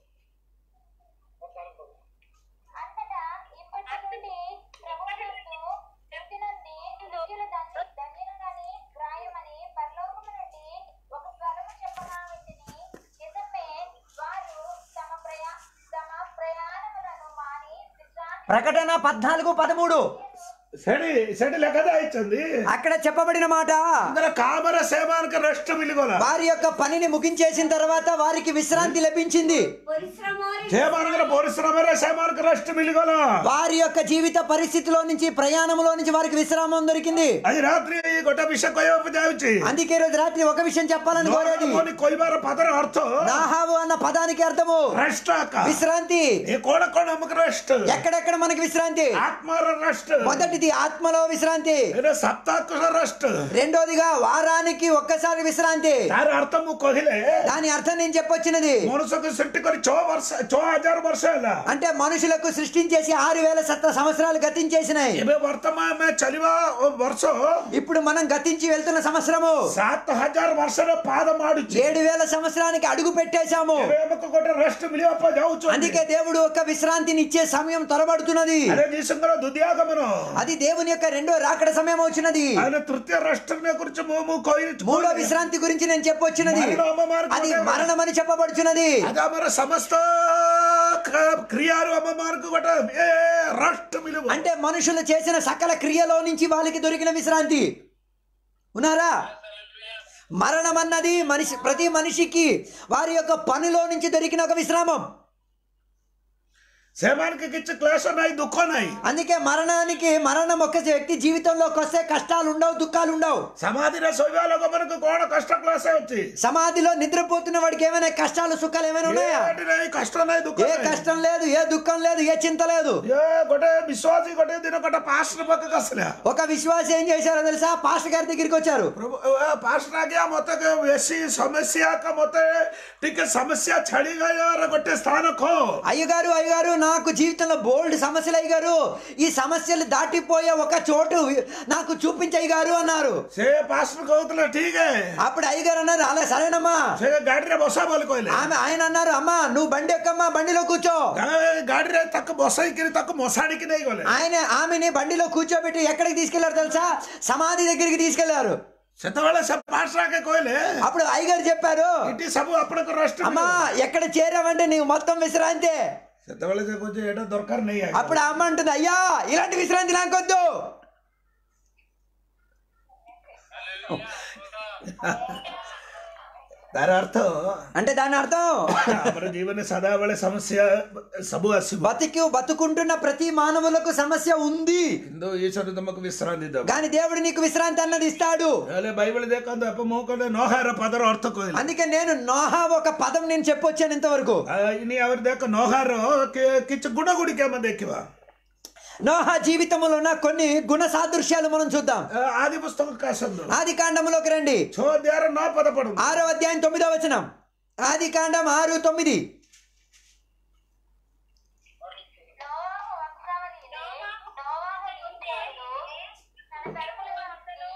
అంతటా ఇప్పటి నుండి ప్రభువునందు శక్తినంది నిత్యుల ధన్య- ధన్యులనని వ్రాయమని పరలోకము నుండి ఒక స్వరము చెప్పగా వింటిని నిజమే వారు తమ ప్రయా తమ ప్రయాణములను మాని విశ్రాంతి ప్రకటన పద్నాలుగు పదమూడు ସେଠି ସେଠି ଲେଖା ଯାଇଛନ୍ତି అక్కడ చెప్పబడిన మాట అందరూ కామర సేవానికి రెస్ట్ మిలిగల వారి యొక్క పనిని ముగించేసిన తర్వాత వారికి విశ్రాంతి లభించింది ପରିଶ୍ରମରେ సేమానకర పరిశ్రమరే సేమానికి రెస్ట్ మిలిగల వారి యొక్క జీవిత పరిస్థితిలో నుంచి ప్రయాణంలో నుంచి వారికి విశ్రామం దొరికింది ଆଜି ରାତ୍ରି ଗୋଟେ ବିଷୟ କହିବାକୁ ଯାଉଛି అందుకే ఈ రోజు రాత్రి ఒక విషయం చెప్పాలని కోరేది ନୋନି କହିବାର ପଦର ଅର୍ଥ నాహావు అన్న పదానికి అర్థము రెస్ట్ ଆକା విశ్రాంతి ଏ କଣ କଣ ଆମକୁ రెస్ట్ ఎక్కడెక్కడ మనకి విశ్రాంతి ఆత్మର రెస్ట్ మొదటిది ఆత్మలో విశ్రాంతి ଏଇଟା ସାପ୍ତାହିକ రెస్ట్ రెండోదిగా వారానికి ఒక్కసారి విశ్రాంతి ତାର ଅର୍ଥ ମୁଁ କହିଲେ దాని అర్థం నేను చెప్పొచ్చినది ମଣିଷକୁ ସୃଷ୍ଟି କରି ଛଅ ବର୍ଷ ଛଅ ହଜାର ବର୍ଷ ହେଲା అంటే మనుషులకు సృష్టించేసి ఆరు వేల సత్త సంవత్సరాలు గతించేసినాయి ଏବେ ବର୍ତ୍ତମାନ ଆମେ ଚାଲିବା ବର୍ଷ ఇప్పుడు మనం గతించి వెళ్తున్న సంవత్సరము ସାତ ହଜାର ବର୍ଷର ପାଦ ମାଡୁଛି ఏడు వేల సంవత్సరానికి అడుగు పెట్టేశాము ଏବେ ଆମକୁ ଗୋଟେ రెଷ୍ଟ ମିଳିବା ପାଇଁ ଯାଉଛୁ అందుకే దేవుడు ఒక విశ్రాంతిని ఇచ్చే సమయం త్వరబడుతున్నది అరే ଯୀଶୁଙ୍କର ଦ୍ୱିତୀୟାଗମନ అది దేవుని యొక్క రెండో రాకడ సమయం వచ్చినది ఆయన తృତୀୟ రెଷ୍ଟ గురించి ମୁଁ ମୁଁ କହି మూడో విశ్రాంతి గురించి నేను చెప్పొచ్చినది అది మరణం అని చెప్పబడుచున్నది అది ଆମର ସମସ୍ତ କ- କ୍ରିୟାରୁ ଆମ ମାନଙ୍କୁ ଗୋଟେ ଏ రెଷ୍ଟ ମିଳିବ అంటే మనుషులు చేసిన సకల క్రియలో నుంచి వాళ్ళకి దొరికిన విశ్రాంతి ఉన్నారా మరణం అన్నది మనిషి ప్రతి మనిషికి వారి యొక్క పనిలో నుంచి దొరికిన ఒక విశ్రామం ସେମାନଙ୍କୁ କିଛି କ୍ଲେଶ ନାହିଁ ଦୁଃଖ ନାହିଁ అందుకే మరణానికి మరణం ఒక వ్యక్తి జీవితంలోకి వస్తే కష్టాలు ఉండవు దుఃఖాలు ఉండవు సమాధిରେ ଶୋଇବା ଲୋକମାନଙ୍କୁ କଣ କଷ୍ଟ କ୍ଲେଶ ଅଛି సమాధిలో నిద్రపోతున్న వాడికి ఏమైనా కష్టాలు సుఖాలు ఏమైనా ఉన్నాయా ఏటి ନାହିଁ కଷ୍ଟ ନାହିଁ ଦୁଃଖ ఏ ନାହିଁ కష్టం లేదు ఏ దుఃఖం లేదు ఏ చింత లేదు ఏ ଗୋଟେ ବିଶ୍ୱାସୀ ଗୋଟେ ଦିନ ଗୋଟେ ପାଷ୍ଟର ପାଖକୁ ଆସିଲା ఒక విశ్వాసి ఏం చేశారో తెలుసా పాస్టర్ గారి దగ్గరికి వచ్చారు ପ୍ରଭୁ ପାଷ୍ଟର ଆଜ୍ଞା ମତେ କେ ବେଶୀ ସମସ୍ୟା କା ମତେ ଟିକେ ସମସ୍ୟା ଛାଡିଗବାର ଗୋଟେ ସ୍ଥାନ ଖୋ అయ్యగారు అయ్యగారు నాకు జీవితంలో బోల్డ్ సమస్యలు అయ్యగారు ఈ సమస్యలు దాటిపోయే ఒక చోటు నాకు చూపించయ్యగారు అన్నారు ସେ ପାଷ୍ଟର କହୁଥିଲେ ଠିକ అప్పుడు అయ్యగారు అన్నారు అలా సరేనమ్మా ସେ ଗାଡିରେ ବସା ବୋଲି କହିଲେ ఆమె ఆయన అన్నారు అమ్మా నువ్వు బండి ఎక్కమ్మా బండిలో కూర్చో గా- ଗାଡିରେ ତାକୁ ବସେଇକିରି ତାକୁ ମଶାଣିକି ନେଇଗଲେ ఆయన ఆమెని బండిలో కూర్చోబెట్టి ఎక్కడికి తీసుకెళ్లారు తెలుసా సమాధి దగ్గరికి తీసుకెళ్లారు ସେତେବେଳେ ସେ ପାଷ୍ଟର ଆଗେ କହିଲେ అప్పుడు అయ్యగారు చెప్పారు ଏଠି ସବୁ ଆପଣଙ୍କ రెస్ట్ అమ్మా ఎక్కడ చేరావంటే నీకు మొత్తం విశ్రాంతి ସେତେବେଳେ ସେ କହୁଛି ଏଇଟା ଦରକାର ନେଇ ଆଜ୍ଞା। అప్పుడు ఆ అమ్మ అంటుంది అయ్యా ఇలాంటి విశ్రాంతి నాకొద్దు ତାର ଅର୍ଥ అంటే దాని అర్థం ଆମର ଜୀବନରେ ସଦାବେଳେ ସମସ୍ୟା ସବୁ ଆସିବ బతికి బతుకుంటున్న ప్రతి మానవులకు సమస్య ఉంది କିନ୍ତୁ ଈଶ୍ୱର ତମକୁ ବିଶ୍ରାନ୍ତି ଦବ కానీ దేవుడు నీకు విశ్రాంతి అన్నది ఇస్తాడు ହେଲେ ବାଇବଲ ଦେଖନ୍ତୁ ଆପଣ ମୁଁ କହିଲେ ନହାର ପଦର ଅର୍ଥ କହିଲେ అందుకే నేను నోహా ఒక పదం నేను చెప్పొచ్చాను ఇంతవరకు ଇନି ଆହୁରି ଦେଖ ନହାର କିଛି ଗୁଣ ଗୁଡ଼ିକ ଆମେ ଦେଖିବା నోహా జీవితంలో ఉన్న కొన్ని గుణ సాదృశ్యాలు మనం చూద్దాం ఆది పుస్తకం కాసందు ఆది కాండంలోకి రండి ଛଅ ଅଧ୍ୟାୟର ନଅ ପଦ ପଢୁ ఆరో అధ్యాయం తొమ్మిదో వచనం ఆది కాండం ఆరు తొమ్మిది నోవాహు వంశావళి ఇదే. నోవాహు ఇంద్రియులు తన తరముల వంశలు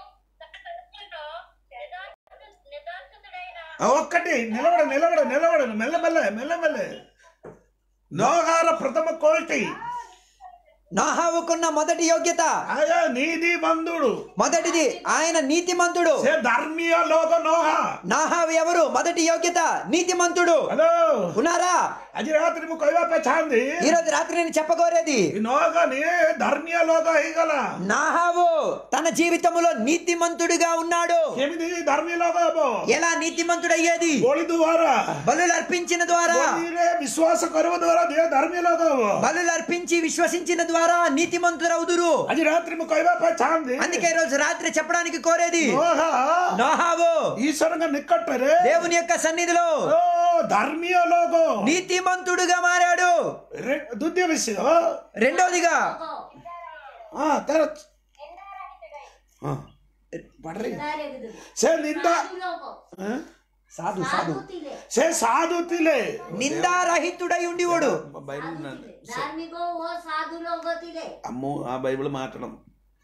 ఒక్కటి నిలబడ నిలబడ నిలబడ మెల్లమెల్ల మెల్లమెల్ల నోహార ప్రథమ కోల్టి నోహావుకున్న మొదటి యోగ్యత ఆయా నీతి బంధుడు మొదటిది ఆయన నీతిమంతుడు సే ధర్మీయ లోక నోహ నాహావు ఎవరు మొదటి యోగ్యత నీతిమంతుడు హలో ఉన్నారా ଆଜି ରାତିରେ ମୁଁ କହିବା ପାଇଁ ଚାହାନ୍ତି ఈ రోజు రాత్రి నేను చెప్పకోరేది ఈ నోహని ధర్మీయ లోక ହେଇଗଲା నాహావు తన జీవితంలో నీతిమంతుడిగా ఉన్నాడు କେମିତି ଧର୍ମୀୟ ଲୋକ ହବ ఎలా నీతిమంతుడు అయ్యేది ବଳି ଦ୍ୱାରା బలులు అర్పించిన ద్వారా ବଳିରେ ବିଶ୍ୱାସ କରିବା ଦ୍ୱାରା ଦେହ ଧର୍ମୀୟ ଲୋକ ହବ బలులు అర్పించి విశ్వసించిన ద్వారా నీతిమంతురవుదురు ଆଜି ରାତିରେ ମୁଁ କହିବା ପାଇଁ ଚାହାନ୍ତି అందుకే ఈ రోజు రాత్రి చెప్పడానికి కోరేది ନୋହ నోహావు ଈଶ୍ୱରଙ୍କ ନିକଟରେ దేవుని యొక్క సన్నిధిలో ଓ ଧର୍ମୀୟ ଲୋକ నీతిమంతుడుగా మారాడు ରେ- ଦ୍ୱିତୀୟ ବିଷୟ రెండోదిగా ହଁ ତାର ହଁ ପଢରେ ସେ ନିନ୍ଦା ହଁ? సాధు సాధు ସେ ସାଧୁ ଥିଲେ నిందారహితుడై ఉండివాడు బైబిల్ ଧାର୍ମିକ ଓ ସାଧୁ ଲୋକ ଥିଲେ ମୁଁ ఆ బైబిల్ మాట్లాడడం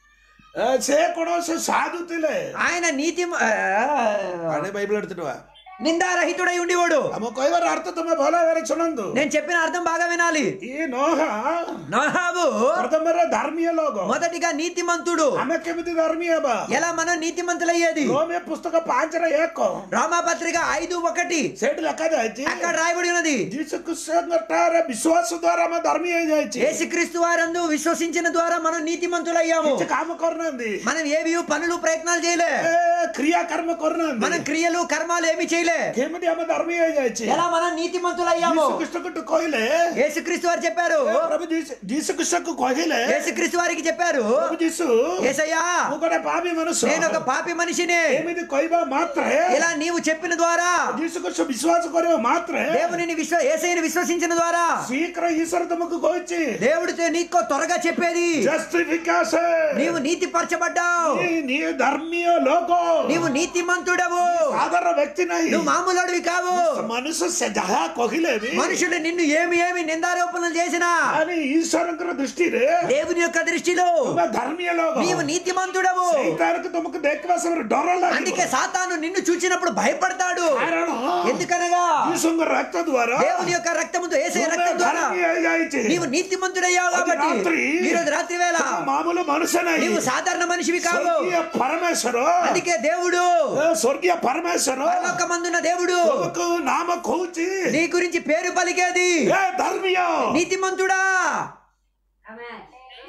ସେ କଣ ସେ ସାଧୁ ଥିଲେ ఆయన నీతి అదే బైబిల్ ఎడుతుడువా నిందారహితుడై ఉండేవాడు ଆମ କହିବାର ଅର୍ଥ ତମେ ଭଲ ଭାବରେ ଶୁଣନ୍ତୁ నేను చెప్పిన అర్థం బాగా వినాలి ఈ ନୋହ నోహాబు ପ୍ରଥମରେ ଧର୍ମୀୟ ଲୋକ మొదటిగా నీతిమంతుడు ଆମେ କେମିତି ଧର୍ମୀ ହେବା ఎలా మనం నీతిమంతులయ్యేది ରୋମେ పుస్తକ ପାଞ୍ଚରେ ଏକ రామాపత్రిక ఐదు ఒకటి ସେଇଠି ଲେଖାଯାଇଛି అక్కడ రాయబడి ఉన్నది ଯୀଶୁ କୃଷ୍ଣଙ୍କଠାରେ ବିଶ୍ୱାସ ଦ୍ୱାରା ଆମେ ଧର୍ମୀ ହେଇଯାଇଛି యేసుక్రీస్తు వారందు విశ్వసించిన ద్వారా మనం నీతిమంతులయ్యాము କିଛି କାମ କରୁନାହାନ୍ତି మనం ఏవి పనులు ప్రయత్నాలు చేయలే ଏ କ୍ରିୟା କର୍ମ କରୁନାହାନ୍ତି మనం క్రియలు కర్మాలు ఏమి చేయలే କେମିତି ଆମେ ଧର୍ମୀ ହେଇଯାଇଛି ఎలా మనం నీతిమంతులయ్యాము ଯୀଶୁ କୃଷ୍ଣଙ୍କୁ କହିଲେ యేసుక్రీస్తు వారు చెప్పారు ଏ ପ୍ରଭୁ ଯୀଶୁ- ଯୀଶୁ କୃଷ୍ଣଙ୍କୁ କହିଲେ యేసుక్రీస్తు వారికి చెప్పారు ପ୍ରଭୁ ଯୀଶୁ ఏసయ్యా ମୁଁ ଗୋଟେ ପାପୀ ମନୁଷ୍ୟ నేను ఒక పాపి మనిషిని ଏମିତି କହିବା ମାତ୍ରେ ఇలా నీవు చెప్పిన ద్వారా ଯୀଶୁ କୃଷ୍ଣ ବିଶ୍ୱାସ କରିବା ମାତ୍ରେ దేవునిని విశ్వ ఏసైని విశ్వసించిన ద్వారా ଶୀଘ୍ର ଈଶ୍ୱର ତମକୁ କହିଛି దేవుడితో నీకు త్వరగా చెప్పేది ଜଷ୍ଟିଫିକେସନ నీవు నీతి పరచబడ్డావు నీ ଧର୍ମୀୟ ଲୋକ నీవు నీతిమంతుడవు ସାଧାରଣ ବ୍ୟକ୍ତି ନାହିଁ నువ్వు మామూలుడివి కావు ମନୁଷ୍ୟ ସେ ଯାହା କହିଲେ ବି మనుషులు నిన్ను ఏమి ఏమి నిందారోపణలు చేసినా అని ఈశ్వରଙ୍କର ଦୃଷ୍ଟିରେ దేవుని యొక్క దృష్టిలో ତୁମେ ଧର୍ମୀୟ ଲୋକ నీవు నీతిమంతుడవు ସେଇଟାକୁ ତୁମକୁ ଦେଖିବା ସମୟରେ ଡର అందుకే ଲାଗିବ సాతాను నిన్ను చూచినప్పుడు భయపడతాడు କାରଣ ఎందుకనగా ଯୀଶୁଙ୍କ ରକ୍ତ ଦ୍ୱାରା దేవుని యొక్క రక్తముతో ఏసే ତୁମେ రక్తం ద్వారా ଧର୍ମୀ ହେଇଯାଇଛି నీవు నీతిమంతుడయ్యావు కాబట్టి రాత్రి ఈ రోజు రాత్రి వేళ ତୁମେ మామూలు మనుష్య ନାହିଁ నీవు సాధారణ మనిషివి కావు స్వర్గీయ పరమేశ్వర అందుకే దేవుడు ఏ స్వర్గీయ పరమేశ్వర పరలోకమందున్న దేవుడు ତୁମକୁ నామ କହୁଛି నీ గురించి పేరు పలికేది ఏ ଧର୍ମୀୟ నీతిమంతుడా Amen.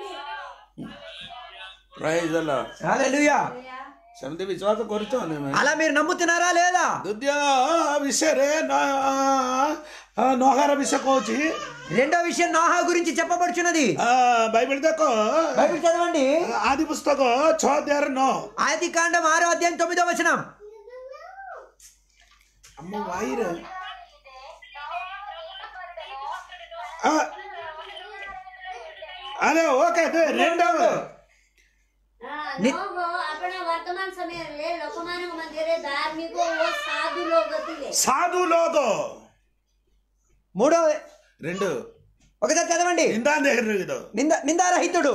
ପ୍ରାଇଜ ହେଲା హల్లెలూయా ସେମିତି ବିଶ୍ୱାସ କରୁଛ ଆମେ అలా మీరు నమ్ముతున్నారా లేదా ଦ୍ୱିତୀୟ ବିଷୟରେ ନହାର ବିଷୟ କହୁଛି రెండో విషయం నోహా గురించి చెప్పబడుచున్నది ଆ, ବାଇବେଲ ଦେଖ బైబిల్ చదవండి ଆଦି ପୁସ୍ତକ ଛଅ ଅଧ୍ୟାୟରେ ନଅ ఆది కాండం ఆరో అధ్యాయం తొమ్మిదో వచనం ଆମ ଭାଇରେ ఇదే నోవాహు నీతిపరుడను ఆ, అరే ఓకే అదే రెండవ लोग अपना वर्तमान समय रे ଲୋକମାନଙ୍କ ମଧ୍ୟରେ ଧାର୍ମିକ ଓ ସାଧୁ ଲୋକ ଥିଲେ సాధు లోక మూడో రెండు ఒకసారి చదవండి నిందా దగ్గర ఇది నింద నిందారహితుడు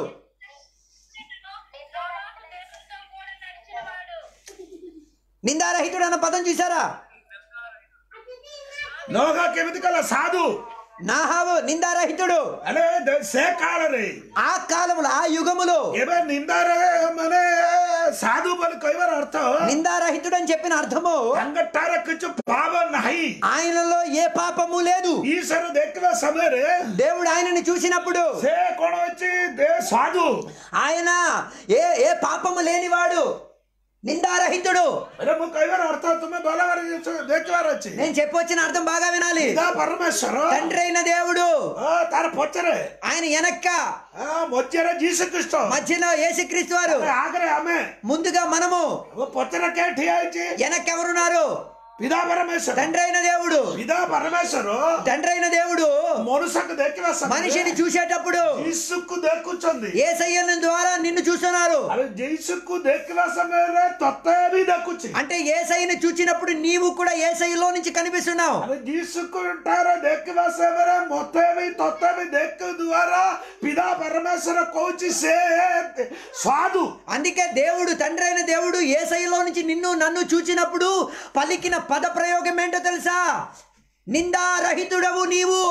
దేవునితో కూడా నడిచినవాడు నిందారహితుడు అన్న పదం చూసారా ନୋହ କେମିତି କଲା ସାଧୁ నాహావు నిందారహితుడు ଆରେ ଦ- ସେ କାଳରେ ఆ కాలములో ఆ యుగములో ଏବେ ନିନ୍ଦାରେ ମାନେ ସାଧୁ ବୋଲି କହିବାର ଅର୍ଥ నిందారహితుడు అని చెప్పిన అర్థము ତାଙ୍କଠାରେ କିଛି ପାପ ନାହିଁ ఆయనలో ఏ పాపము లేదు ଈଶ୍ୱର ଦେଖିବା ସମୟରେ దేవుడు ఆయనని చూసినప్పుడు ସେ କଣ ଅଛି ଦେ ସାଧୁ ఆయన ఏ ఏ పాపము లేనివాడు నిందారహితుడు ଆରେ ମୁଁ କହିବାର ଅର୍ଥ ତୁମେ ଭଲ ଭାବରେ ଜିନିଷ ଦେଖିବାର ଅଛି నేను చెప్పొచ్చిన అర్థం బాగా వినాలి ପିତା ପରମେଶ୍ୱର తండ్రి అయిన దేవుడు ଅ, ତାର ପଛରେ ఆయన వెనక్క ଅ, ମଝିରେ ଯୀଶୁ ଖ୍ରୀଷ୍ଟ మధ్యలో యేసుక్రీస్తు వారు ଆଗରେ ଆମେ ముందుగా మనము ଆମ పଛରେ କିଏ ଠିଆ ହେଇଛି వెనక్కి ఎవరున్నారు ପିତା ପରମେଶ୍ୱର తండ్రి అయిన దేవుడు ପିତା ପରମେଶ୍ୱର తండ్రి అయిన దేవుడు ମନୁଷ୍ୟକୁ ଦେଖିବା మనిషిని ସମୟରେ చూసేటప్పుడు ଯୀଶୁକୁ ଦେଖୁଛନ୍ତି ఏసయ్యను ద్వారా నిన్ను చూస్తున్నారు ଆରେ ଯୀଶୁକୁ ଦେଖିବା ସମୟରେ ତତେ ବି ଦେଖୁଛି అంటే ఏసయ్యని చూచినప్పుడు నీవు కూడా ఏసయ్యలో నుంచి కనిపిస్తున్నావు ଆରେ ଯୀଶୁକୁ ଠାରେ ଦେଖିବା ସମୟରେ ମତେ ବି ତତେ ବି ଦେଖୁ ଦ୍ୱାରା ପିତା ପରମେଶ୍ୱର କହୁଛି ସେ ସାଧୁ అందుకే దేవుడు తండ్రి అయిన దేవుడు ఏసయ్యలో నుంచి నిన్ను నన్ను చూచినప్పుడు పలికిన పద ప్రయోగం ఏంటో తెలుసా నిందారహితుడవు నీవు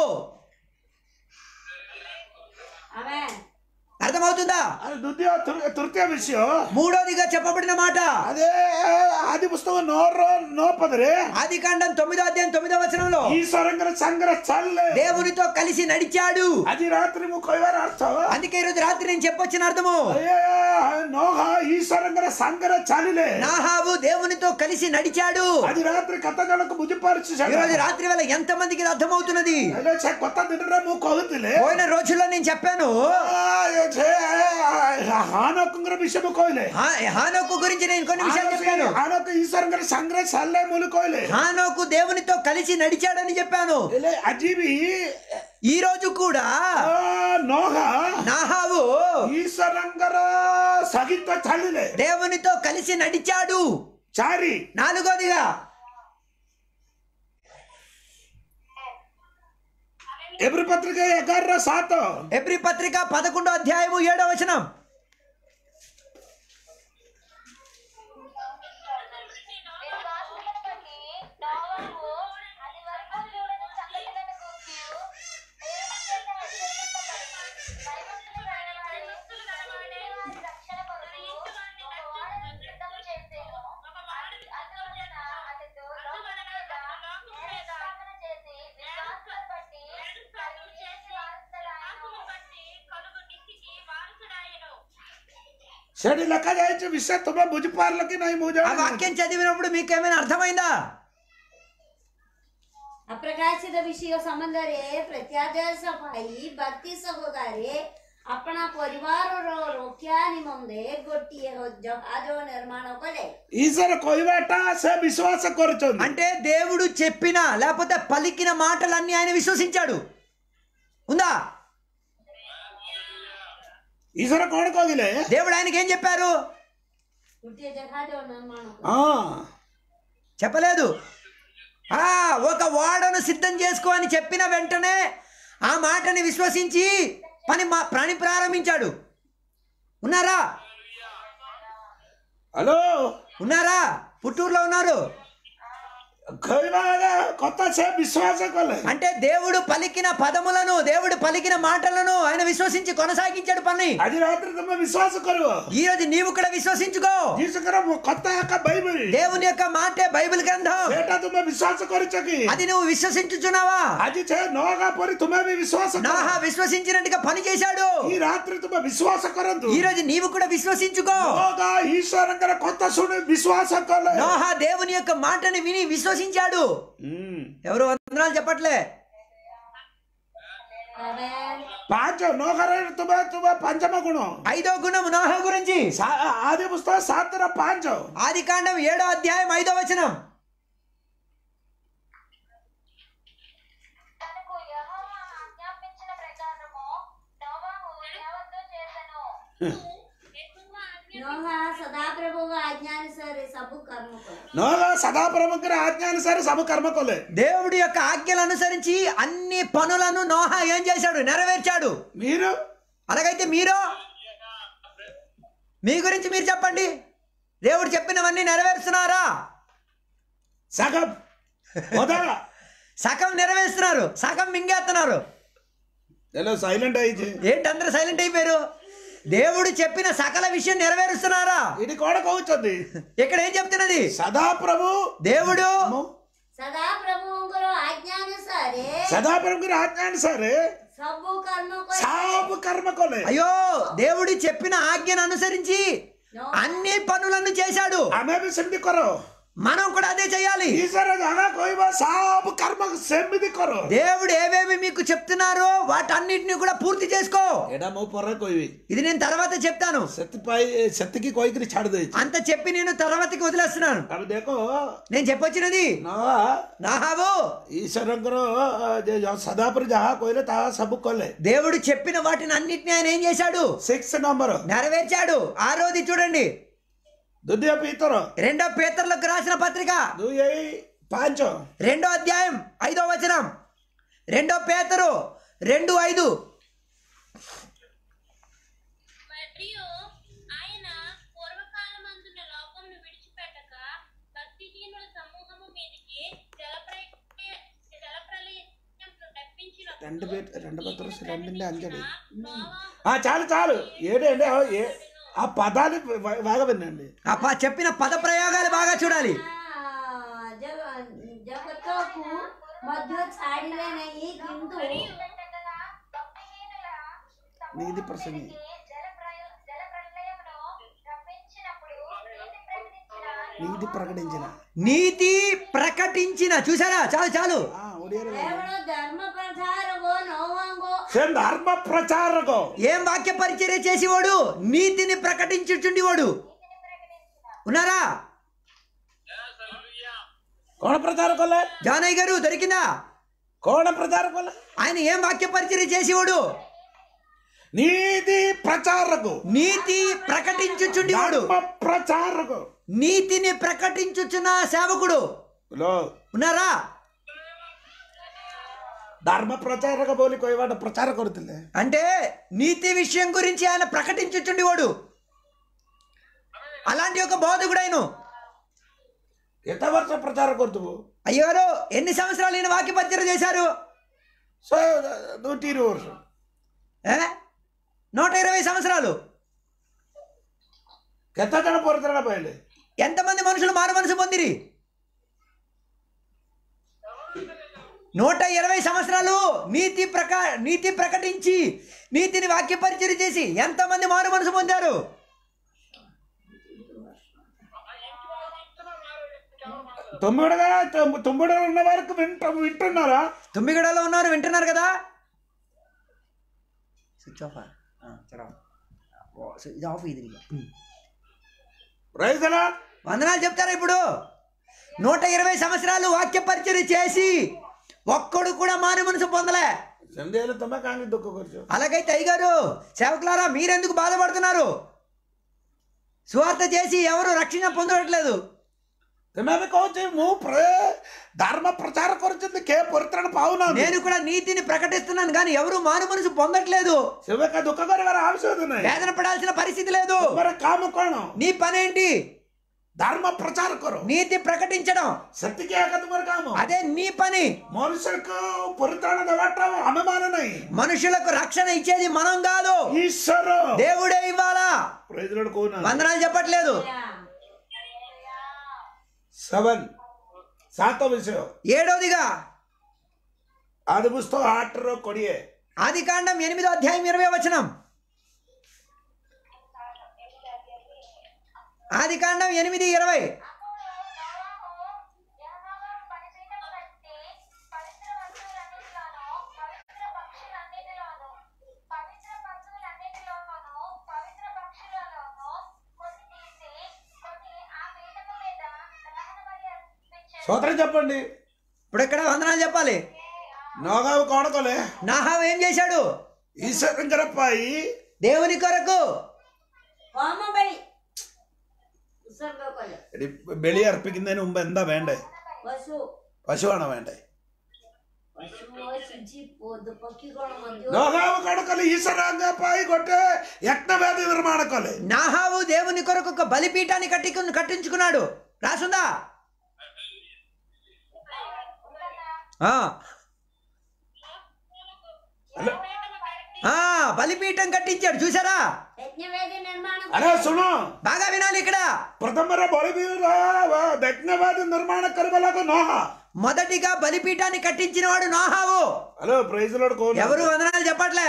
Amen. అర్థమవుతుందా ଆରେ ଦ୍ୱିତୀୟ ତୃ- ତୃତୀୟ ବିଷୟ మూడోదిగా చెప్పబడిన మాట అదే ఆది పుస్తకం నోర నో పదరే ఆది కాండం తొమ్మిదో అధ్యాయం తొమ్మిదో వచనంలో ఈశ్వరంగర సంగర చల్లే దేవునితో కలిసి నడిచాడు ଆଜି ରାତ୍ରି ମୁଁ କହିବାର ଅର୍ଥ అందుకే ఈరోజు రాత్రి నేను చెప్పొచ్చిన అర్థము ଏ ନୋହ ఈశ్వరంగర సంగర ଚାଲିଲେ నాహాబు దేవునితో కలిసి నడిచాడు ଆଜି ରାତ୍ରି କେତେ ଜଣକୁ ବୁଝିପାରୁଛି ఈ రోజు రాత్రి వేళ ఎంత మందికి ఇది అర్థమవుతున్నది ହେଲେ ସେ କଥା ଦିନରେ ମୁଁ କହୁଥିଲି పోయిన రోజుల్లో నేను చెప్పాను ସେ ହାନକଙ୍କର ବିଷୟ ମୁଁ କହିଲେ హా- హానోకు గురించి నేను కొన్ని విషయాలు చెప్పాను ହାନକ ఈశ్వరంగର ସାଙ୍ଗରେ ଚାଲିଲେ ବୋଲି କହିଲେ హానోకు దేవునితో కలిసి నడిచాడని చెప్పాను ହେଲେ ଆଜି ବି ఈ రోజు కూడా ନୋହ నాహావు ఈశ్వరంగର ସହିତ ଚାଲିଲେ దేవునితో కలిసి నడిచాడు ଚାରି నాలుగోదిగా ఎబ్రి పత్రిక ఎగార సాత ఎబ్రి పత్రిక పదకొండో అధ్యాయము ఏడో వచనం విశ్వాసమును బట్టి నోవహు ସେଠି ଲେଖାଯାଇଛି ବିଷୟ ତୁମେ ବୁଝିପାରିଲ କି ନାହିଁ ମୁଁ ఆ ଜାଣିନି వాక్యం చదివినప్పుడు మీకు ఏమైనా అర్థమైందా ಅಪ್ರಕಾಶಿತ ವಿಷಯ ಸಂಬಂಧରେ ପ୍ରତ୍ୟାଦେଶ ପାଇ ଭକ୍ତି ସହକାରେ ଆପଣା ପରିବାରର ରକ୍ଷା ନିମନ୍ତେ ଗୋଟିଏ ଜହାଜ ନିର୍ମାଣ କଲେ ఈశ్వర କହିବାଟା ସେ ବିଶ୍ୱାସ କରୁଛନ୍ତି అంటే దేవుడు చెప్పిన లేకపోతే పలికిన మాటలన్నీ ఆయన విశ్వసించాడు ఉందా ఈశ్వర କ'ଣ କହିଲେ దేవుడు ఆయనకి ఏం చెప్పారు ଗୋଟିଏ ଜହାଜ ନିର୍ମାଣ କଲେ ହଁ చెప్పలేదు ఆ ఒక ఓడను సిద్ధం చేసుకో అని చెప్పిన వెంటనే ఆ మాటని విశ్వసించి పని మా పని ప్రారంభించాడు ఉన్నారా ହ୍ୟାଲୋ ఉన్నారా పుట్టూరులో ఉన్నారు କହିବା କଥା ସେ ବିଶ୍ୱାସ କଲେ అంటే దేవుడు పలికిన పదములను దేవుడు పలికిన మాటలను ఆయన విశ్వసించి కొనసాగించాడు పని ଆଜି ରାତିରେ ତମେ ବିଶ୍ୱାସ କରିବ ఈ రోజు నీవు కూడా విశ్వసించుకో ଯୀଶୁଙ୍କର କଥା ଏକା బైబిల్ దేవుని యొక్క మాటే బైబిల్ గ్రంథం ସେଟା ତୁମେ ବିଶ୍ୱାସ କରିଛ କି అది నువ్వు విశ్వసించుచున్నావా ଆଜି ସେ ନଗା ପରି ତୁମେ ବି ବିଶ୍ୱାସ କର నాహా విశ్వసించినట్టుగా పని చేశాడు ఈ రాత్రి ତୁମେ ବିଶ୍ୱାସ କରନ୍ତୁ ఈ రోజు నీవు కూడా విశ్వసించుకో ନଗା ଈଶ୍ୱରଙ୍କର କଥା ଶୁଣି ବିଶ୍ୱାସ କଲେ నోహా దేవుని యొక్క మాటని విని విశ్వసించాడు ହୁଁ। ఎవరు వందనాలు చెప్పట్లే Amen. ପାଞ୍ଚ ନଗରେ ତୁମେ ତୁମେ ପଞ୍ଚମ ଗୁଣ ఐదో గుణం నోహ గురించి ସା- ଆଦି ପୁସ୍ତକ ସାତର ପାଞ୍ଚ ఆది కాండం ఏడో అధ్యాయం ఐదో వచనం తనకు యెహోవా ఆజ్ఞాపించిన ప్రకారము నోవాహు యావత్తు చేసెను ఎక్కువ ఆజ్ఞ ନୋହା ସଦାପ୍ରଭୁଙ୍କ ଆଜ୍ଞାନୁସାରେ ସବୁ କର୍ମ କଲେ ନଗ సదాప్రభుଙ୍କର ఆజ్ఞానుసారి సభ కర్మ కొలే దేవుడి యొక్క ఆజ్ఞలు అనుసరించి అన్ని పనులను నోహ ఏం చేశాడు నెరవేర్చాడు మీరు అలాగైతే మీరు మీ గురించి మీరు చెప్పండి దేవుడు చెప్పినవన్నీ నెరవేరుస్తున్నారా సగం మొదల సగం నెరవేరుస్తున్నారు సగం మింగేస్తున్నారు ఎలా సైలెంట్ అయ్యి ఏంటి అందరూ సైలెంట్ అయిపోయారు దేవుడు చెప్పిన సకల విషయం నెరవేరుస్తున్నారా ఇది కూడా కହୁଛନ୍ତି ఇక్కడ ఏం చెప్తున్నది సదాప్రభు దేవుడు ସଦାପ୍ରଭୁଙ୍କର ଆଜ୍ଞାନୁସାରେ సదాప్రభుଙ୍କର ఆజ్ఞానుసారి ସବୁ କର୍ମ କଲେ సాబు కర్మ కొలే అయ్యో దేవుడు చెప్పిన ఆజ్ఞను అనుసరించి అన్ని పనులను చేశాడు ଆମେ ବି ସେମିତି କର మనం కూడా అదే చేయాలి ଈଶ୍ୱର ଯାହା କହିବା ସବୁ କର୍ମ ସେମିତି କର దేవుడు ఏవేవి మీకు చెప్తున్నారో వాటన్నిటిని కూడా పూర్తి చేసుకో ଏଇଟା ମୁଁ ପରେ କହିବି ఇది నేను తర్వాత చెప్తాను ସେଥିପାଇଁ ସେତିକି କହିକିରି ଛାଡି ଦେଇଛି అంత చెప్పి నేను తర్వాతకి వదిలేస్తున్నాను ଆମେ ଦେଖ నేను చెప్పొచ్చినది ନବା నాహాబు ଈଶ୍ୱରଙ୍କର ଯେ ସଦାପରେ ଯାହା କହିଲେ ତାହା ସବୁ କଲେ దేవుడు చెప్పిన వాటిని అన్నిటిని ఆయన ఏం చేశాడు సిక్స్ నంబర్ నెరవేర్చాడు ఆరోది చూడండి ద్వితీయ పీతర రెండో పేతర్లకు రాసిన పత్రిక ଦୁଇ ଏଇ ପାଞ୍ଚ రెండో అధ్యాయం ఐదో వచనం రెండో పేతరు రెండు ఐదు మరియు ఆయన పూర్వకాలమందున లోకమును విడిచిపెట్టక భక్తిహీనుల సమూహము మీదికి జలప్రయ జలప్రలయం రప్పించిన രണ്ട് പേര് രണ്ട് പത്ര രണ്ടിന്റെ അഞ്ചടി నోవాహు ఆ చాలు చాలు ఏడు అండి ఆ, ఏ- ఆ పదాలు బా- బాగా వినండి ఆ ప- చెప్పిన పద ప్రయోగాలు బాగా చూడాలి ଜଗତକୁ ମଧ୍ୟ ଛାଡ଼ିଲେ ନାହିଁ କିନ୍ତୁ పెట్టగల భక్తిహీనుల నీది ప్రసంగి జల ప్రయ జల ప్రళయమును రప్పించినప్పుడు నీతి ప్రకటించిన నీది ప్రకటించిన నీతి ప్రకటించిన చూసారా చాలు చాలు ఆ, ఒడియాలో వినండి. କେବଳ ଧର୍ମ ପ୍ରଚାରକ ନୋవాଙ୍କ ସେ ଧର୍ମ ପ୍ରଚାରକ ఏం వాక్య పరిచర్య చేసేవాడు నీతిని ప్రకటించుచుండేవాడు ఉన్నారా କଣ ପ୍ରଚାର କଲେ జానయ్య గారు దొరికిందా କଣ ପ୍ରଚାର କଲେ ఆయన ఏం వాక్య పరిచర్య చేసేవాడు నీతి ప్రచారక నీతి ప్రకటించుచుండేవాడు ధర్మ ప్రచారక నీతిని ప్రకటించుచున్న సేవకుడు లో ఉన్నారా ధర్మ ప్రଚାରକ ବୋଲି କହିବାଟା ପ୍ରଚାର କରୁଥିଲେ అంటే నీతి విషయం గురించి ఆయన ప్రకటించుచుండేవాడు అలాంటి ఒక బోధకుడు ఆయన କେତେ ବର୍ଷ ପ୍ରଚାର କରୁଥିବୁ అయ్యారు ఎన్ని సంవత్సరాలు ఈయన వాక్య పరిచర్య చేశారు ଶହେ ଦୁଇ ତିନି ବର୍ଷ ఏ? నూట ఇరవై సంవత్సరాలు କେତେ ଜଣ ପରିତ୍ରାଣ ପାଇଲେ ఎంతమంది మనుషులు మారు మనసు పొందిరి నూట ఇరవై సంవత్సరాలు నీతి ప్రకా నీతి ప్రకటించి నీతిని వాక్య పరిచయం చేసి ఎంతమంది మారు మనసు పొందారు తొమ్మిడిగా తొమ్మిడిలో ఉన్న వరకు వింట వింటున్నారా తుమ్మిగడలో ఉన్నారు వింటున్నారు కదా స్విచ్ ఆఫ్ ఇది ఆఫ్ ఇది ఇక. రైతులా వందనాలు చెప్తారా ఇప్పుడు నూట ఇరవై సంవత్సరాలు వాక్య పరిచయం చేసి ఒక్కడు కూడా మారు మనసు పొందలే సందేహాలు తొమ్మ కానీ దుఃఖ కూర్చో అలాగైతే అయ్యగారు సేవకులారా మీరెందుకు బాధపడుతున్నారు సువార్త చేసి ఎవరు రక్షణ పొందట్లేదు ତୁମେ ଏବେ କହୁଛି ମୁଁ ପ୍ରେ- ଧର୍ମ ପ୍ରଚାର କରୁଛନ୍ତି କେ ପରିତ୍ରାଣ ପାଉନାହାନ୍ତି నేను కూడా నీతిని ప్రకటిస్తున్నాను కానీ ఎవరు మారు మనసు పొందట్లేదు ସେବେ କା ଦୁଃଖ କରିବାର ଆବଶ୍ୟକ ନାହିଁ వేదన పడాల్సిన పరిస్థితి లేదు ତୁମର କାମ କଣ నీ పనేంటి ଧର୍ମ ପ୍ରଚାର କର నీతి ప్రకటించడం ସେତିକି ଏକା ତୁମର କାମ అదే నీ పని ମନୁଷ୍ୟକୁ ପରିତ୍ରାଣ ଦେବାଟା ଆମେ ମାନେ ନାହିଁ మనుషులకు రక్షణ ఇచ్చేది మనం కాదు ଈଶ୍ୱର దేవుడే ఇవ్వాలా Praise the Lord କହୁନାହାନ୍ତି వందనాలు చెప్పట్లేదు ସେଭେନ ସାତ ବିଷୟ ఏడోదిగా ଆଦି ପୁସ୍ତକ ଆଠର କୋଡ଼ିଏ ఆది కాండం ఎనిమిదో అధ్యాయం ఇరవై వచనం ఆది కాండం ఎనిమిది ఇరవై అప్పుడు నోవాహు యెహోవా బలిపీఠం కట్టి పవిత్ర వస్తువులన్నిటిలోనూ పవిత్ర పక్షులన్నిటిలోనూ పవిత్ర పశువులన్నిటిలోనూ పవిత్ర పక్షులలోనూ కొన్ని తీసి కొన్ని ఆ పీఠము మీద దహన బలి అర్పించెను. ସତରେ చెప్పండి ఇప్పుడు ఇక్కడ వందనాలు చెప్పాలి ନଗାଉ କଣ କଲେ నాహావ్ ఏం చేశాడు ଈଶ୍ୱରଙ୍କର ପାଇଁ దేవుని కొరకు ഹോമ ബലി ഉത്സർഗ കൊല എടി ബലി അർപ്പിക്കുന്നതിന് മുമ്പ് എന്താ വേണ്ടേ പശു പശുവാണോ വേണ്ടേ പശു ശുചി പോത് പക്കികൾ മധ്യ നോകാവ് കണക്കല് ഈശ്വരാംഗ പായി കൊട്ട് യജ്ഞവേദി നിർമ്മാണ കൊല്ലേ నాహావు దేవుని కొరకు ఒక బలిపీఠాన్ని కట్టి కట్టించుకున్నాడు రాసుందా ఆ. ఆ, బలిపీఠం కట్టించాడు చూసారా യജ്ഞവേദി നിർമ്മാണം అరే సును బాగా వినాలి ఇక్కడ ప్రథమర బలి యజ్ఞవేది నిర్మాణ కరిబలకు నోహ మొదటిగా బలిపీఠాన్ని కట్టించిన వాడు నాహావు హలో ప్రైజ్ లోడ్ కోరు ఎవరు వందనాలు చెప్పట్లే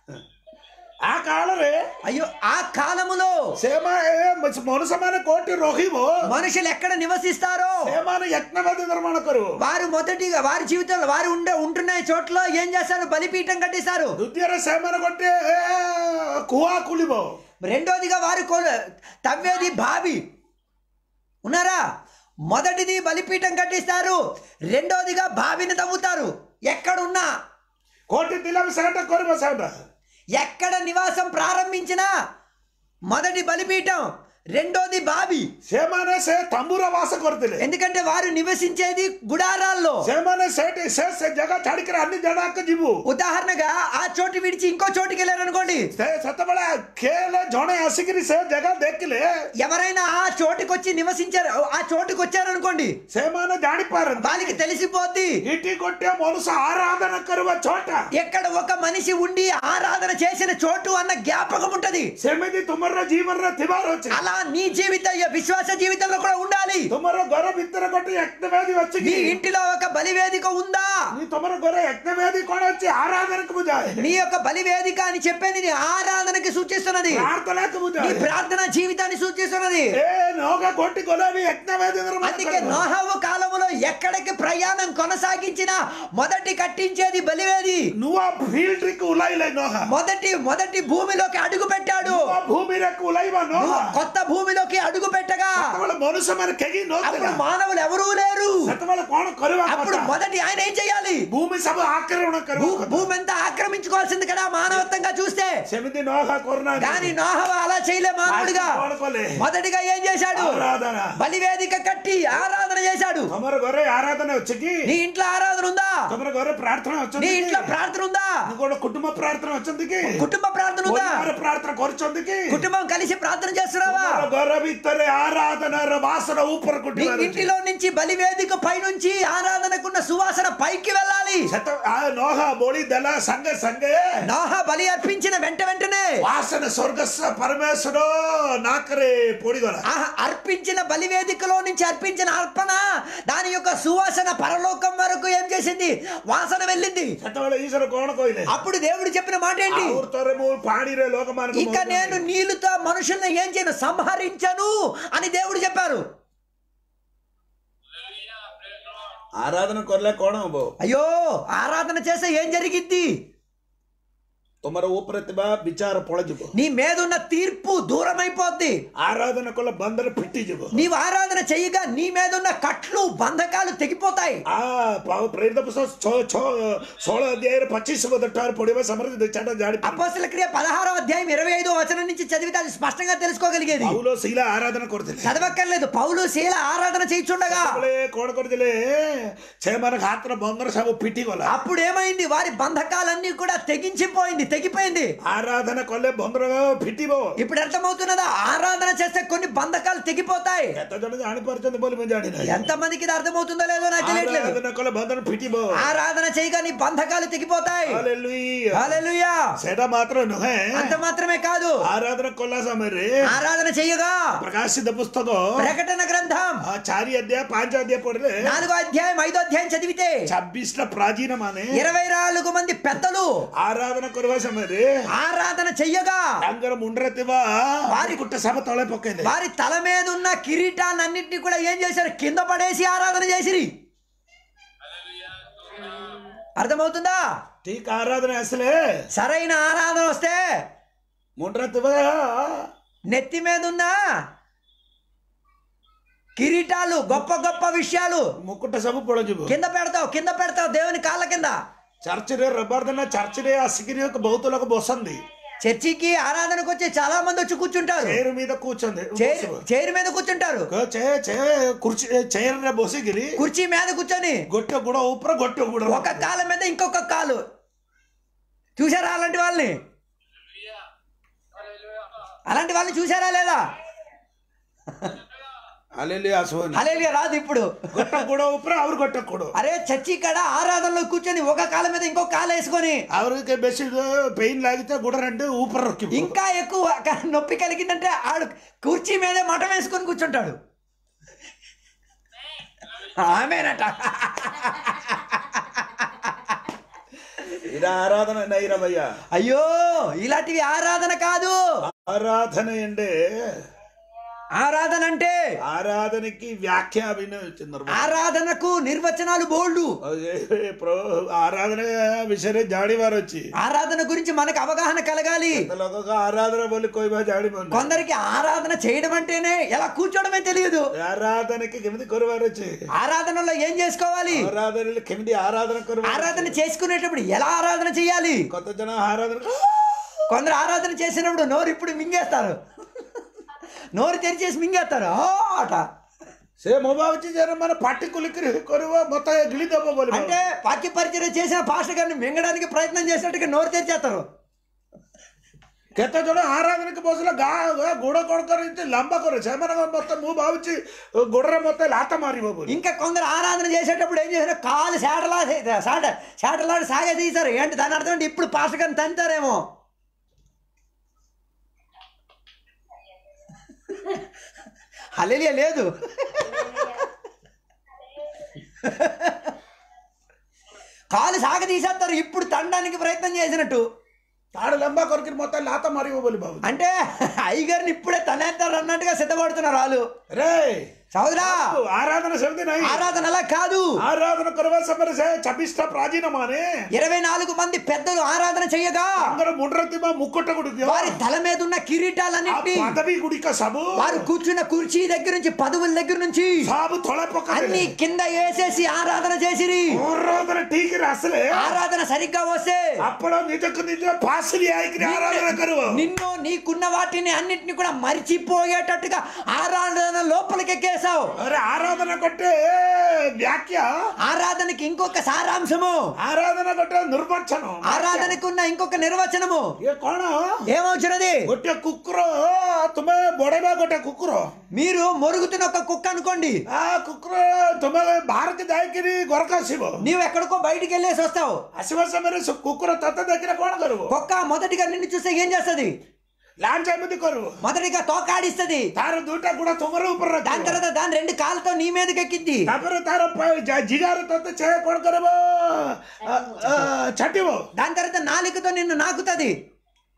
ఆ కాలరే అయ్యో ఆ కాలములో సేమ మనుషమాన కోటి రోహిబో మనుషులు ఎక్కడ నివసిస్తారో సేమాన యజ్ఞవేది నిర్మాణ కరు వారు మొదటిగా వారి జీవితంలో వారు ఉండే ఉంటున్న చోట్ల ఏం చేస్తారు బలిపీఠం కట్టిస్తారు ద్వితీయ సేమన కొట్టి కువా కులిబో రెండోదిగా వారు కొ- తవ్వేది బావి ఉన్నారా మొదటిది బలిపీఠం కట్టిస్తారు రెండోదిగా బావిని తవ్వుతారు ఎక్కడున్నా కోటి తిలం సేట కొరిబ సేట ఎక్కడ నివాసం ప్రారంభించినా మొదటి బలిపీఠం రెండోది బావి సేమానే సే తంబూర వాస కొరతలే ఎందుకంటే వారు నివసించేది గుడారాల్లో సేమానే సేటి సే సే జగ చడికిర అన్ని జడాక జిబు ఉదాహరణగా ఆ చోటు విడిచి ఇంకో చోటుకి వెళ్ళారనుకోండి ସେ ସେତେବେଳେ ଖେଳେ ଜଣେ ଆସିକିରି ସେ ଜାଗା ଦେଖିଲେ ఎవరైనా ఆ చోటుకి వచ్చి నివసించారు ఆ చోటుకి వచ్చారనుకోండి ସେମାନେ ଜାଣିପାରନ୍ତି వాళ్ళకి తెలిసిపోద్ది ଏଠି ଗୋଟିଏ ମନୁଷ୍ୟ ଆରାଧନା କରିବା ଛୋଟ ఎక్కడ ఒక మనిషి ఉండి ఆరాధన చేసిన చోటు అన్న జ్ఞాపకం ఉంటది ସେମିତି ତୁମର ଜୀବନରେ ଥିବାର ଅଛି అలా నీ జీవిత విశ్వాస జీవితంలో కూడా ఉండాలి ତୁମର ଘର ଭିତରେ ଗୋଟେ యజ్ఞవేది ଅଛି నీ କି ఇంటిలో ఒక బలివేదిక ఉందా నీ ତୁମର ଘରେ యజ్ఞవేది କଣ ଅଛି ఆరాధనకు ବୁଝାଏ నీ యొక్క బలివేదిక అని చెప్పేది నీ ఆరాధనకి సూచిస్తున్నది ప్రార్థనకు నీ ବୁଝାଏ ప్రార్థన జీవితాన్ని సూచిస్తున్నది ఏ నోగ కొట్టి కొలవి యజ్ఞవేది నిర్మాణ అందుకే నోహవు కాలములో ఎక్కడికి ప్రయాణం కొనసాగించినా మొదటి కట్టించేది బలివేది ନୂଆ ଫିଲ୍ଡକୁ ଉଲାଇଲେ ନୋହ మొదటి మొదటి భూమిలోకి అడుగు పెట్టాడు ନୂଆ ଭୂମିରେ ଉଲାଇବା ନୋହ నువ్వు కొత్త భూమిలోకి అడుగు పెట్టగా ସେତେବେଳେ ମନୁଷ୍ୟମାନେ କେହି అప్పుడు ନଥିଲା మానవులు ఎవరూ లేరు ସେତେବେଳେ କଣ କରିବା అప్పుడు କଥା? మొదటి ఆయన ఏం చేయాలి భూమి సభ ఆక్రమణ భూ- କରିବା କଥା। భూమి అంతా ఆక్రమించుకోవాల్సింది కదా మానవత్వంగా చూస్తే ସେମିତି ନోହ କରୁନାହାନ୍ତି కానీ నోహవ అలా చేయలే మానవుడిగా କଣ କଲେ మొదటిగా ఏం చేశాడు ఆరాధన బలివేదిక కట్టి ఆరాధన చేశాడు ତମର ଘରେ ఆరాధన ଅଛି କି నీ ఇంట్లో ఆరాధన ఉందా ତମର ଘରେ ପ୍ରାର୍ଥନା నీ ଅଛନ୍ତି କି ఇంట్లో ప్రార్థన ఉందా କଣ కుటుంబ ప్రార్థన ଅଛନ୍ତି କି కుటుంబ ప్రార్థన ఉందా ପରିବାର ପ୍ରାର୍ଥନା କରୁଛନ୍ତି କି కుటుంబం కలిసి ప్రార్థన చేస్తున్నావా ତମର ଘର ଭିତରେ ఆరాధనର ବାସన ଉପରକୁ నీ ଉଠିବାର ଅଛି। ఇంటిలో నుంచి బలివేదిక పైనుంచి ఆరాధనకున్న సువాసన పైకి వెళ్ళాలి ସେତ ఆ నోహ బోళి ଦେଲା ସାଙ୍ଗେ ସାଙ୍ଗେ నోహ బలి అర్పించిన వెంట వెంటనే వాసన స్వర్గస్వ పరమేశ్వర నాకరే పొడిగల ఆహా, అర్పించిన బలివేదికలో నుంచి అర్పించిన అర్పణ దాని యొక్క సువాసన పరలోకం వరకు ఏం చేసింది వాసన వెళ్ళింది ସେତେବେଳେ ଈଶ୍ୱର କଣ କହିଲେ అప్పుడు దేవుడు చెప్పిన మాట ఏంటి ଆହୁରି ଥରେ ମୁଁ ପାଣିରେ ଲୋକମାନଙ୍କୁ ఇక నేను నీళ్లతో మనుషుల్ని ఏం చేయను సంహరించను అని దేవుడు చెప్పారు ఆరాధన కొరలే కోణ హబో అయ్యో ఆరాధన చేస్తే ఏం జరిగిద్ది తుమర ఊప్రతిభ విచార పొళజిబో నీ మీదున్న తీర్పు దూరమైపోద్ది ఆరాధన కొల్ల బందర పిట్టిజిబో నీవు ఆరాధన చెయ్యగా నీ మీదున్న కట్లు బంధకాలు తెగిపోతాయి ಆ ಪಾವ ಪ್ರೇರಿತ ಪುಸ್ತಕ ಛೋ ಛೋ ಸೋಳ ಅಧ್ಯಾಯ ಪಚ್ಚೀಸ್ ಬದಟ್ಟಾರು పొడివ సమర్థ చట జాడి అపోస్తుల క్రియ పదహారో అధ్యాయం ఇరవై ఐదో వచనం నుంచి చదివితే అది స్పష్టంగా తెలుసుకోగలిగేది పౌలో శీల ఆరాధన కొడుతుంది చదవక్కర్లేదు పౌలు శీల ఆరాధన చేయించుండగా కోడ కొడుతులే చేమన హాత్ర బొందర సబు పిట్టి కొల అప్పుడు ఏమైంది వారి బంధకాలన్నీ కూడా తెగించిపోయింది తెగిపోయింది ఆరాధన కొల్లే బొందర పిట్టిబో ఇప్పుడు అర్థమవుతున్నదా ఆరాధన చేస్తే కొన్ని బంధకాలు తెగిపోతాయి ఎంత జన జాడిపరుచుంది పోలి మేము జాడిన ఎంత మందికి ఇది అర్థమవుతుందో లేదో నాకు తెలియట్లేదు ఆరాధన కొల్ల బందర పిట్టిబో ఆరాధన చేయగా నీ బంధకాలు తెగిపోతాయి హల్లెలూయా హల్లెలూయా సేట మాత్రం నుహే అంత మాత్రమే కాదు ఆరాధన కొల్ల సమరే ఆరాధన చెయ్యగా ప్రకాశిత పుస్తకం ప్రకటన గ్రంథం ఆ చారి అధ్యాయ పాంచ అధ్యాయ పొడిలే నాలుగో అధ్యాయం ఐదో అధ్యాయం చదివితే ಛಬ್ಬಿಸ್ಲ ಪ್ರಾಚೀನ ಮಾನೆ ఇరవై నాలుగు మంది పెద్దలు ಆರಾಧನ ಕೊರುವ ಸಮಯ ఆరాధన చెయ్యగా ಅಂಗರ ಮುಂಡ್ರತಿವ ವಾರಿ ಕುಟ್ಟ ಸಭ ತೊಳೆ ಪೊಕ್ಕಿದೆ వారి తల మీద ఉన్న కిరీటాలన్నింటినీ కూడా ఏం చేశారు కింద పడేసి ఆరాధన చేసిరి అర్థమవుతుందా ಠೀಕ್ ಆರಾಧನೆ ಅಸಲೇ సరైన ఆరాధన వస్తే ಮುಂಡ್ರತಿವ నెత్తి మీద ఉన్న కిరీటాలు గొప్ప గొప్ప విషయాలు ಮುಕ್ಕುಟ್ಟ ಸಭ ಪೊಳಜಿಬು కింద పెడతావు కింద పెడతావు దేవుని కాళ్ళ కింద ಚರ್ಚೆ ರಬ್ಬರ್ದನ್ನ ಚರ್ಚೆ ಅಸಿಗಿರಿ యొక్క బహుతులకు బొసంది చర్చికి ఆరాధనకు వచ్చి చాలా మంది వచ్చి కూర్చుంటారు చైర్ మీద కూర్చుంది చైర్ చైర్ మీద కూర్చుంటారు కుర్చీ చైర్ బొసిగిరి కుర్చీ మీద కూర్చొని గొట్టె కూడా ఊపర గొట్టె కూడా ఒక కాలు మీద ఇంకొక కాలు చూసారా అలాంటి వాళ్ళని అలాంటి వాళ్ళని చూసారా లేదా అల్లెల్లి అసోని అలేలియా రాదు ఇప్పుడు గొట్టె కూడా ఊపర ಅವ್ರು గొట్టె కూడా అరే చర్చి కాడ ఆరాధనలో కూర్చొని ఒక కాలు మీద ఇంకొక కాలు వేసుకొని ಅವ್ರಿಗೆ ಬೆಸಿ ಪೇನ್ లాగితే గుడ రెండు ఊపర రొక్కి ఇంకా ఎక్కువ క- నొప్పి కలిగిందంటే ఆడు కుర్చీ మీదే మఠం వేసుకొని కూర్చుంటాడు ఆమెనట ఇది ఆరాధన నైరవయ్య అయ్యో ఇలాంటివి ఆరాధన కాదు ఆరాధన అంటే ఆరాధన అంటే ఆరాధనకి వ్యాఖ్య అభినయించారు ఆరాధనకు నిర్వచనాలు బోల్డు ఆరాధన విషୟରେ జాడివారు వచ్చి ఆరాధన గురించి మనకు అవగాహన కలగాలి లోక ఆరాధన బోలి కోయిబా జాడి బోలి కొందరికి ఆరాధన చేయడం అంటేనే ఎలా కూర్చోవడమే తెలియదు ఆరాధనకి కెమిది కొరవారు వచ్చి ఆరాధనలో ఏం చేసుకోవాలి ఆరాధనలు కెమిది ఆరాధన కొరవారు ఆరాధన చేసుకునేటప్పుడు ఎలా ఆరాధన చేయాలి కొత్త జన ఆరాధన కొందరు ఆరాధన చేసినప్పుడు నోరు ఇప్పుడు మింగేస్తారు నోరు తెరిచేసి మింగేస్తారు ఆ ఆట సే మొబా వచ్చి జర మన పట్టి కులికి కొరువ మొత్తం గిలి దెబ్బ బోలి అంటే వాక్య పరిచయం చేసిన పాస్టర్ గారిని మింగడానికి ప్రయత్నం చేసినట్టుగా నోరు తెరిచేస్తారు କେତେ ଜଣ ଆରାଧନାକୁ ବସିଲା ଗାଁ ଗାଁ ଗୋଡ଼ କଣ କରିଛି ଲମ୍ବା କରେ ସେମାନଙ୍କ ମତେ ମୁଁ ଭାବୁଛି ଗୋଡ଼ରେ ମତେ ଲାତ ମାରିବ ବୋଲି ఇంకా కొందరు ఆరాధన చేసేటప్పుడు ఏం చేశారు కాలు శాటలా శాట శాటలాడి సాగే తీశారు ఏంటి దాని అర్థం అంటే ఇప్పుడు పాస్టర్ గారిని తంతారేమో హల్లెలూయా లేదు కాలు సాగ తీసేస్తారు ఇప్పుడు తండానికి ప్రయత్నం చేసినట్టు తాడు లంబా కొరికి మొత్తం లాత మారివ ବୋଲି బాబు అంటే అయ్యగారిని ఇప్పుడే తనేస్తారు అన్నట్టుగా సిద్ధపడుతున్నారు వాళ్ళు రే సోదరా ఆరాధన సెమిది నై ఆరాధన అలా కాదు ఆరాధన కొరవ సమర సే చబిష్ట ప్రాచీనమానే ఇరవై నాలుగు మంది పెద్దలు ఆరాధన చేయగా అందర ముండ్రతిమ ముక్కుట్ట గుడికి వారి తల మీద ఉన్న ఆ కిరీటాలన్నింటినీ పదవి గుడిక సబు వారు కూర్చున్న కుర్చీ దగ్గర నుంచి పదవుల దగ్గర నుంచి సాబు తొల పొక్క అన్ని కింద వేసేసి ఆరాధన చేసిరి ఆరాధన టీకి అసలే ఆరాధన సరిగ్గా వస్తే అప్పుడు నిజకు నిజ పాసిలి ఆయికి ఆరాధన కరువ నిన్ను నీకున్న వాటిని అన్నిటిని కూడా మరిచిపోయేటట్టుగా ఆరాధన లోపలికి ఎక్కేసావు అరే ఆరాధన కొట్టే వ్యాఖ్య ఆరాధనకి ఇంకొక సారాంశము ఆరాధన కొట్టే నిర్వచనం ఆరాధనకు ఉన్న ఇంకొక నిర్వచనము ఏ కోణ ఏమవుతున్నది ଗୋଟେ କୁକୁର ତୁମେ ବଢେଇବା ଗୋଟେ କୁକୁର మీరు మొరుగుతున్న ఒక కుక్క అనుకోండి ଆ କୁକୁର ତୁମେ ବାହାରକୁ ଯାଇକିରି ଘରକୁ ଆସିବ నీవు ఎక్కడికో బయటికి వెళ్ళేసి వస్తావు ଆସିବା ସମୟରେ ସେ କୁକୁର ତତେ ଦେଖିଲେ କଣ କରିବ కుక్క మొదటిగా నిన్ను చూస్తే ఏం చేస్తది ଲାଞ୍ଚ ଏମିତି କରିବ మొదటిగా తోకాడిస్తది ତାର ଦୁଇଟା ଗୁଡ ତୁମର ଉପରେ దాని ରଖିବ తర్వాత దాని రెండు కాళ్ళతో నీ మీదకి ఎక్కిద్ది ତାପରେ ତାର ପା- ଯା- ଜିଗାରେ ତତେ ଚେ କଣ କରିବ ଆ, ଆ, ଛାଟିବ దాని తర్వాత నాలుకతో నిన్ను నాకుతుంది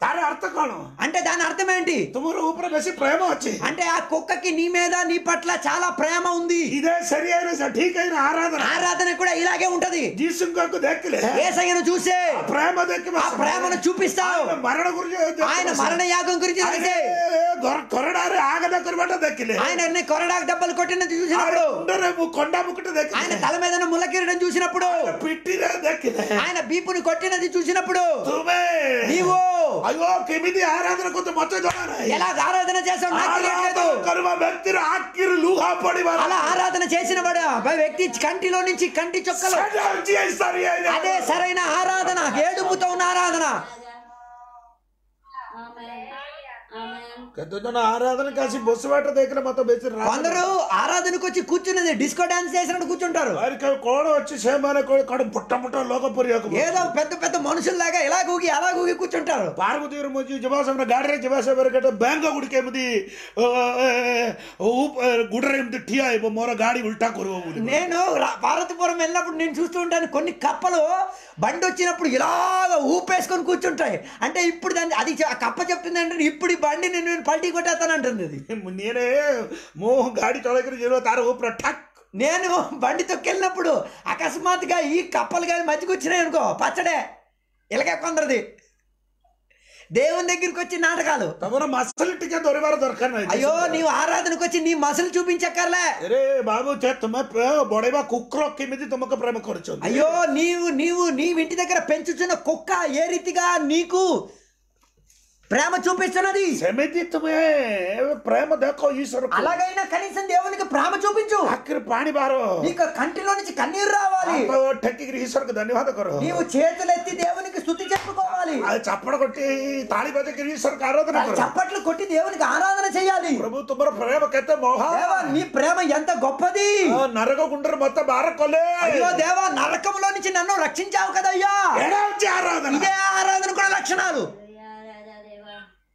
ତାର ଅର୍ଥ କଣ అంటే దాని అర్థం ఏంటి ତୁମର ଉପରେ ବେଶୀ ପ୍ରେମ ଅଛି అంటే ఆ కుక్కకి నీ మీద నీ పట్ల చాలా ప్రేమ ఉంది ఇదే సరియైన ଠିକ అయిన ఆరాధన ఆరాధన కూడా ఇలాగే ఉంటది ଯୀଶୁଙ୍କୁ ଦେଖିଲେ ఏసయ్యను చూసే ప్రేమ ଦେଖିବା ఆ ప్రేమను చూపిస్తావు ఆయన మరణ గురించి ఆయన మరణ యాగం గురించి తెలిసే కొరడాରେ ఆగದ କରିବାଟା ଦେଖିଲେ ఆయన అన్ని కొరడాకు దెబ్బలు కొట్టినది ఆయన చూసినప్పుడు ମୁଣ୍ଡରେ ମୁଁ కొండ ముక్కుట ఆయన ଦେଖିଲେ తల మీద ముళ్ళ కిరీటం చూసినప్పుడు ପିଠିରେ ଦେଖିଲେ ఆయన బీపుని కొట్టినది చూసినప్పుడు ତୁମେ నీవు అయ్యో କେମିତି ఆరాధన కొంత ମତେ ଜଣା ନାହିଁ ఎలా ఆరాధన చేసావు నాకు తెలియట్లేదు ఆరాధన କରିବା ବ୍ୟକ୍ତିର ଆଖିରୁ ଲୁହା ପଡିବା అలా ఆరాధన చేసిన వాడు ఆ వ్యక్తి కంటిలో నుంచి కంటి చొక్కలు ସେଟା ହଉଛି ଏଇ ସରିଆଇନ అదే సరైన ఆరాధన ఏడుపుతో ఉన్న ఆరాధన ఆమేన్ ఆమేన్ କେତେ ଜଣ ଆରାଧନା କାସି ବସିବାଟା ଦେଖିଲେ ମତେ ବେଶୀ ରାଗ కొందరు ఆరాధనకు వచ్చి కూర్చున్నది డిస్కో డాన్స్ చేసినట్టు కూర్చుంటారు ଭାରି କଣ କଣ ଅଛି ସେମାନେ କଣ କଣ ମୋଟା ମୋଟା ଲୋକ ପରିବାକୁ ఏదో పెద్ద పెద్ద మనుషుల్లాగా ఎలా కూగి అలా కూగి కూర్చుంటారు ପାର୍ବତୀର ମୁଁ ଯିବା ସମୟରେ ଗାଡ଼ିରେ ଯିବା ସମୟରେ ଗୋଟେ ବ୍ୟାଙ୍କ ଗୁଡ଼ିକ ଏମିତି ଅ, ଅ, ଅ, ଗୁଡ଼ରେ ଏମିତି ଠିଆ ହେବ ମୋର ଗାଡ଼ି ଉଲ୍ଟା କରିବ ବୋଲି నేను రా- భారతపురం వెళ్ళినప్పుడు నేను చూస్తూ ఉంటాను కొన్ని కప్పలు బండి వచ్చినప్పుడు ఇలాగ ఊపేసుకొని కూర్చుంటాయి అంటే ఇప్పుడు దాన్ని అది చె- ఆ కప్ప చెప్తుంది అంటే ఇప్పుడు ఈ బండి నేను నేను పల్టీ కొట్టేస్తాను అంటుంది అది నేనే ମୁଁ ଗାଡ଼ି ଚଳେଇକରି ଯିବ ତାର ଉପରେ ଠାକ୍ నేను బండి తొక్కెళ్ళినప్పుడు అకస్మాత్తుగా ఈ కప్పలు కానీ మధ్యకి వచ్చినాయి అనుకో పచ్చడే ఇలాగే కొందరిది దేవుని దగ్గరికి వచ్చి నాటకాలు ତମର ମାସଲ ଟିକେ ଧରିବାର ଦରକାର ନାହିଁ అయ్యో నీవు ఆరాధనకు వచ్చి నీ మసలు చూపించక్కర్లే అరే బాబు చే ତୁମେ ପ୍ରେମ ବଢେଇବା କୁକୁର କେମିତି ତୁମକୁ ପ୍ରେମ କରୁଛନ୍ତି అయ్యో నీవు నీవు నీవు ఇంటి దగ్గర పెంచుచున్న కుక్క ఏ రీతిగా నీకు ప్రేమ చూపిస్తున్నది ସେମିତି ତୁମେ ପ୍ରେମ ଦେଖ ଈଶ୍ୱର అలాగైనా కనీసం దేవునికి ప్రేమ చూపించు ଆଖିରେ ପାଣି ବାହାର నీకు కంటిలో నుంచి కన్నీరు రావాలి ହାତ ଠେକିକିରି ଈଶ୍ୱରକୁ ଧନ୍ୟବାଦ କର నీవు చేతులెత్తి దేవునికి స్థుతి చెప్పుకోవాలి ଆଉ ଚାପଡ଼ కొట్టి ତାଳି ବଜେଇକିରି ଈଶ୍ୱରକୁ ଆରାଧନା କର చప్పట్లు కొట్టి దేవునికి ఆరాధన చేయాలి ପ୍ରଭୁ ତୁମର ପ୍ରେମ କେତେ ମହା దేవా నీ ప్రేమ ఎంత గొప్పది ନରକ ଗୁଣ୍ଡରେ ମତେ ବାହାର କଲେ అయ్యో దేవా నరకంలో నుంచి నన్ను రక్షించావు కదయ్యా ଏଇଟା ହଉଛି ଆରାଧନା ఇదే ఆరాధన కూడా లక్షణాలు రాజా దేవా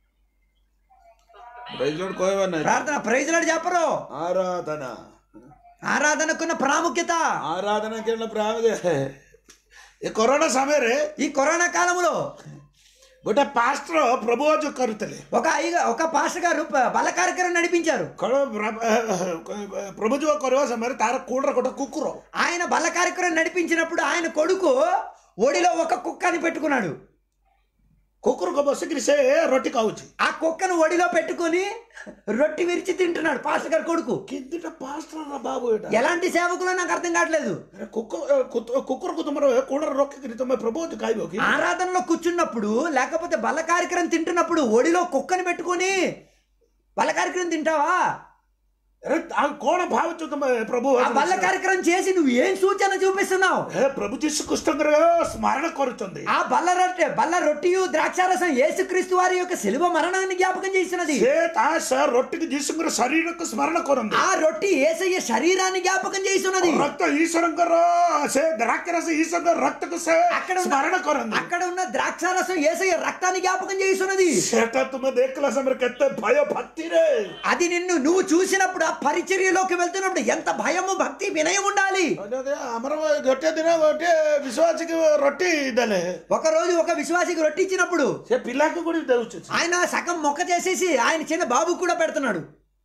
କହିବା ନାହିଁ ప్రార్థన ప్రైజ్లాడు చెప్పరు ఆరాధన ఆరాధనకున్న ప్రాముఖ్యత ఆరాధన కేవలం ప్రేమ ଏ କରୋନା ସମୟରେ ఈ కరోనా కాలంలో ଗୋଟେ ପାଷ୍ଟର ପ୍ରଭୁ ଯୋଉ କରୁଥିଲେ ఒక అయ్య ఒక పాస్టర్ గారు ప- బల కార్యక్రమం నడిపించారు କଣ ପ୍ରଭୁ ଯୋଉ କରିବା ସମୟରେ ତାର କୋଡର ଗୋଟେ କୁକୁର ఆయన బల్ల కార్యక్రమం నడిపించినప్పుడు ఆయన కొడుకు ఒడిలో ఒక కుక్కని పెట్టుకున్నాడు କୁକୁରକୁ ବସିକିରି ସେ ରୋଟି ଖାଉଛି ఆ కుక్కను ఒడిలో పెట్టుకొని రొట్టి విరిచి తింటున్నాడు పాస్టర్ గారి కొడుకు କେମିତିଟା ପାଷ୍ଟର ବାବୁ ଏଇଟା ఎలాంటి సేవకులో నాకు అర్థం కావట్లేదు ଆରେ କୁକୁର କୁତ- କୁକୁରକୁ ତମର କୋଡରେ ରଖିକିରି ତମେ ପ୍ରଭୁ ଖାଇବ କି ఆరాధనలో కూర్చున్నప్పుడు లేకపోతే బల్ల కార్యక్రమం తింటున్నప్పుడు ఒడిలో కుక్కని పెట్టుకొని బల్ల కార్యక్రమం తింటావా ଆରେ ଆଉ କଣ ଭାବୁଛ ତମେ ପ୍ରଭୁ ఆ బల్ల కార్యక్రమం చేసి నువ్వు ఏం సూచన చూపిస్తున్నావు ହେ ପ୍ରଭୁ ଯୀଶୁ କୃଷ୍ଣଙ୍କର ସ୍ମରଣ କରୁଛନ୍ତି ఆ బల్ల రొట్టె బల్ల రొట్టియు ద్రాక్షారసం యేసుక్రీస్తు వారి యొక్క శిలువ మరణాన్ని జ్ఞాపకం చేస్తున్నది ସେ ତା ସହ ରୋଟିକୁ ଯୀଶୁଙ୍କର ଶରୀରକୁ ସ୍ମରଣ କରନ୍ତି ఆ రొట్టి ఏసయ్య శరీరాన్ని జ్ఞాపకం చేస్తున్నది ରକ୍ତ ଈଶ୍ୱରଙ୍କର ସେ ଦ୍ରାକ୍ଷରସ ଈଶ୍ୱରଙ୍କ ରକ୍ତକୁ ସେ అక్కడ ఉన్న- ସ୍ମରଣ କରନ୍ତି అక్కడ ఉన్న ద్రాక్షారసం ఏసయ్య రక్తాన్ని జ్ఞాపకం చేస్తున్నది ସେଟା ତୁମେ ଦେଖିଲା ସମୟରେ କେତେ ଭୟ ଭକ୍ତିରେ అది నిన్ను నువ్వు చూసినప్పుడు ఆ పరిచర్యలోకి వెళ్తున్నప్పుడు ఎంత భయము భక్తి వినయం ఉండాలి ଆମର ଗୋଟିଏ ଦିନ ଗୋଟିଏ ବିଶ୍ୱାସୀକି ରୋଟି ଦେଲେ ఒక రోజు ఒక విశ్వాసికి రొట్టి ఇచ్చినప్పుడు ସେ ପିଲାକୁ ଗୋଟେ ଦେଉଛି ఆయన సగం మొక్క చేసేసి ఆయన చిన్న బాబు కూడా పెడుతున్నాడు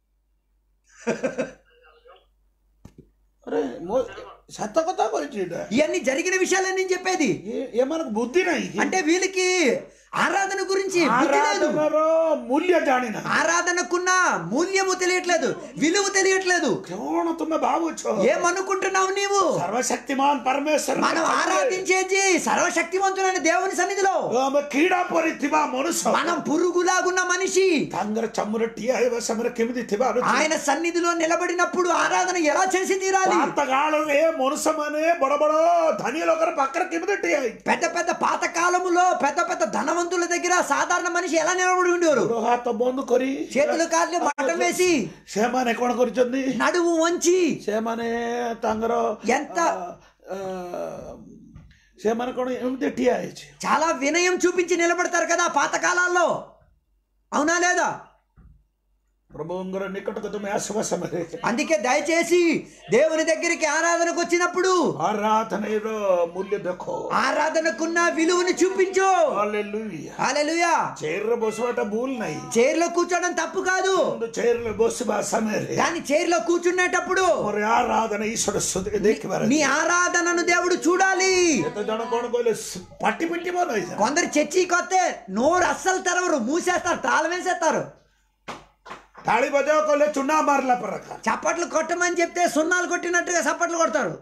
ଆରେ ମୋ ସତ କଥା କହିଛି ଏଇଟା ఇవన్నీ జరిగిన విషయాలని నేను చెప్పేది ଏ- ଏମାନଙ୍କୁ ବୁଦ୍ଧି ନାହିଁ అంటే వీళ్ళకి ఆరాధన గురించి బుద్ధి లేదు ଆରାଧନାର ମୂଲ୍ୟ ଜାଣିନା ఆరాధనకున్న మూల్యము తెలియట్లేదు విలువ తెలియట్లేదు କଣ ତୁମେ ଭାବୁଛ ఏమనుకుంటున్నావు నీవు ସର୍ବଶକ୍ତିମାନ ପରମେଶ୍ୱର మనం ఆరాధించేది సర్వశక్తివంతుడైన దేవుని సన్నిధిలో ଆମେ କୀଡ଼ା ପରି ଥିବା ମନୁଷ୍ୟ మనం పురుగులాగున్న మనిషి ତାଙ୍କର ଚମୁରେ ଠିଆ ହେବା ସମୟରେ କେମିତି ଥିବା ఆయన సన్నిధిలో నిలబడినప్పుడు ఆరాధన ఎలా చేసి తీరాలి ପାତ କାଳରେ ମନୁଷ୍ୟ ମାନେ ବଡ ବଡ ଧନୀ ଲୋକର ପାଖରେ କେମିତି ଠିଆ ହେଇ పెద్ద పెద్ద పాత కాలములో పెద్ద పెద్ద ధనవంతుల దగ్గర సాధారణ మనిషి ఎలా నిలబడి ఉండేవారు ଗୋଡ ହାତ ବନ୍ଦ କରି చేతులు కాళ్ళు మట్టం వేసి ସେମାନେ କଣ କରିଛନ୍ତି నడుము వంచి ସେମାନେ ତାଙ୍କର ఎంత- ଆ, ଆ, ସେମାନେ କଣ ଏମିତି ଠିଆ ହେଇଛି చాలా వినయం చూపించి నిలబడతారు కదా పాత కాలాల్లో అవునా లేదా ପ୍ରଭୁଙ୍କର ନିକଟକୁ ତୁମେ ଆସିବ ସମୟରେ అందుకే దయచేసి దేవుని దగ్గరికి ఆరాధనకు వచ్చినప్పుడు ఆరాధనର ମୂଲ୍ୟ ଦେଖ ఆరాధనకున్న విలువను చూపించు ହାଲେଲୁୟା హల్లెలూయా ଚେୟାରରେ ବସିବାଟା ଭୁଲ ନାହିଁ చైర్ లో కూర్చోవడం తప్పు కాదు କିନ୍ତୁ ଚେୟାରରେ ବସିବା ସମୟରେ కానీ చైర్ లో కూర్చునేటప్పుడు ମୋର ଆରାଧନା ଈଶ୍ୱର ସୁ- ଦେଖିବାର నీ ఆరాధనను దేవుడు చూడాలి କେତେ ଜଣ କଣ କହିଲେ ସ- ପାଟି ପିଟିବ ନାହିଁ కొందరు చర్చికి వస్తే నోరు అస్సలు తెరవరు మూసేస్తారు తాళం వేసేస్తారు ତାଳି ବଜାଅ କହିଲେ ଚୁନା ମାରିଲା ପ୍ରକାର చప్పట్లు కొట్టమని చెప్తే సున్నాలు కొట్టినట్టుగా చప్పట్లు కొడతారు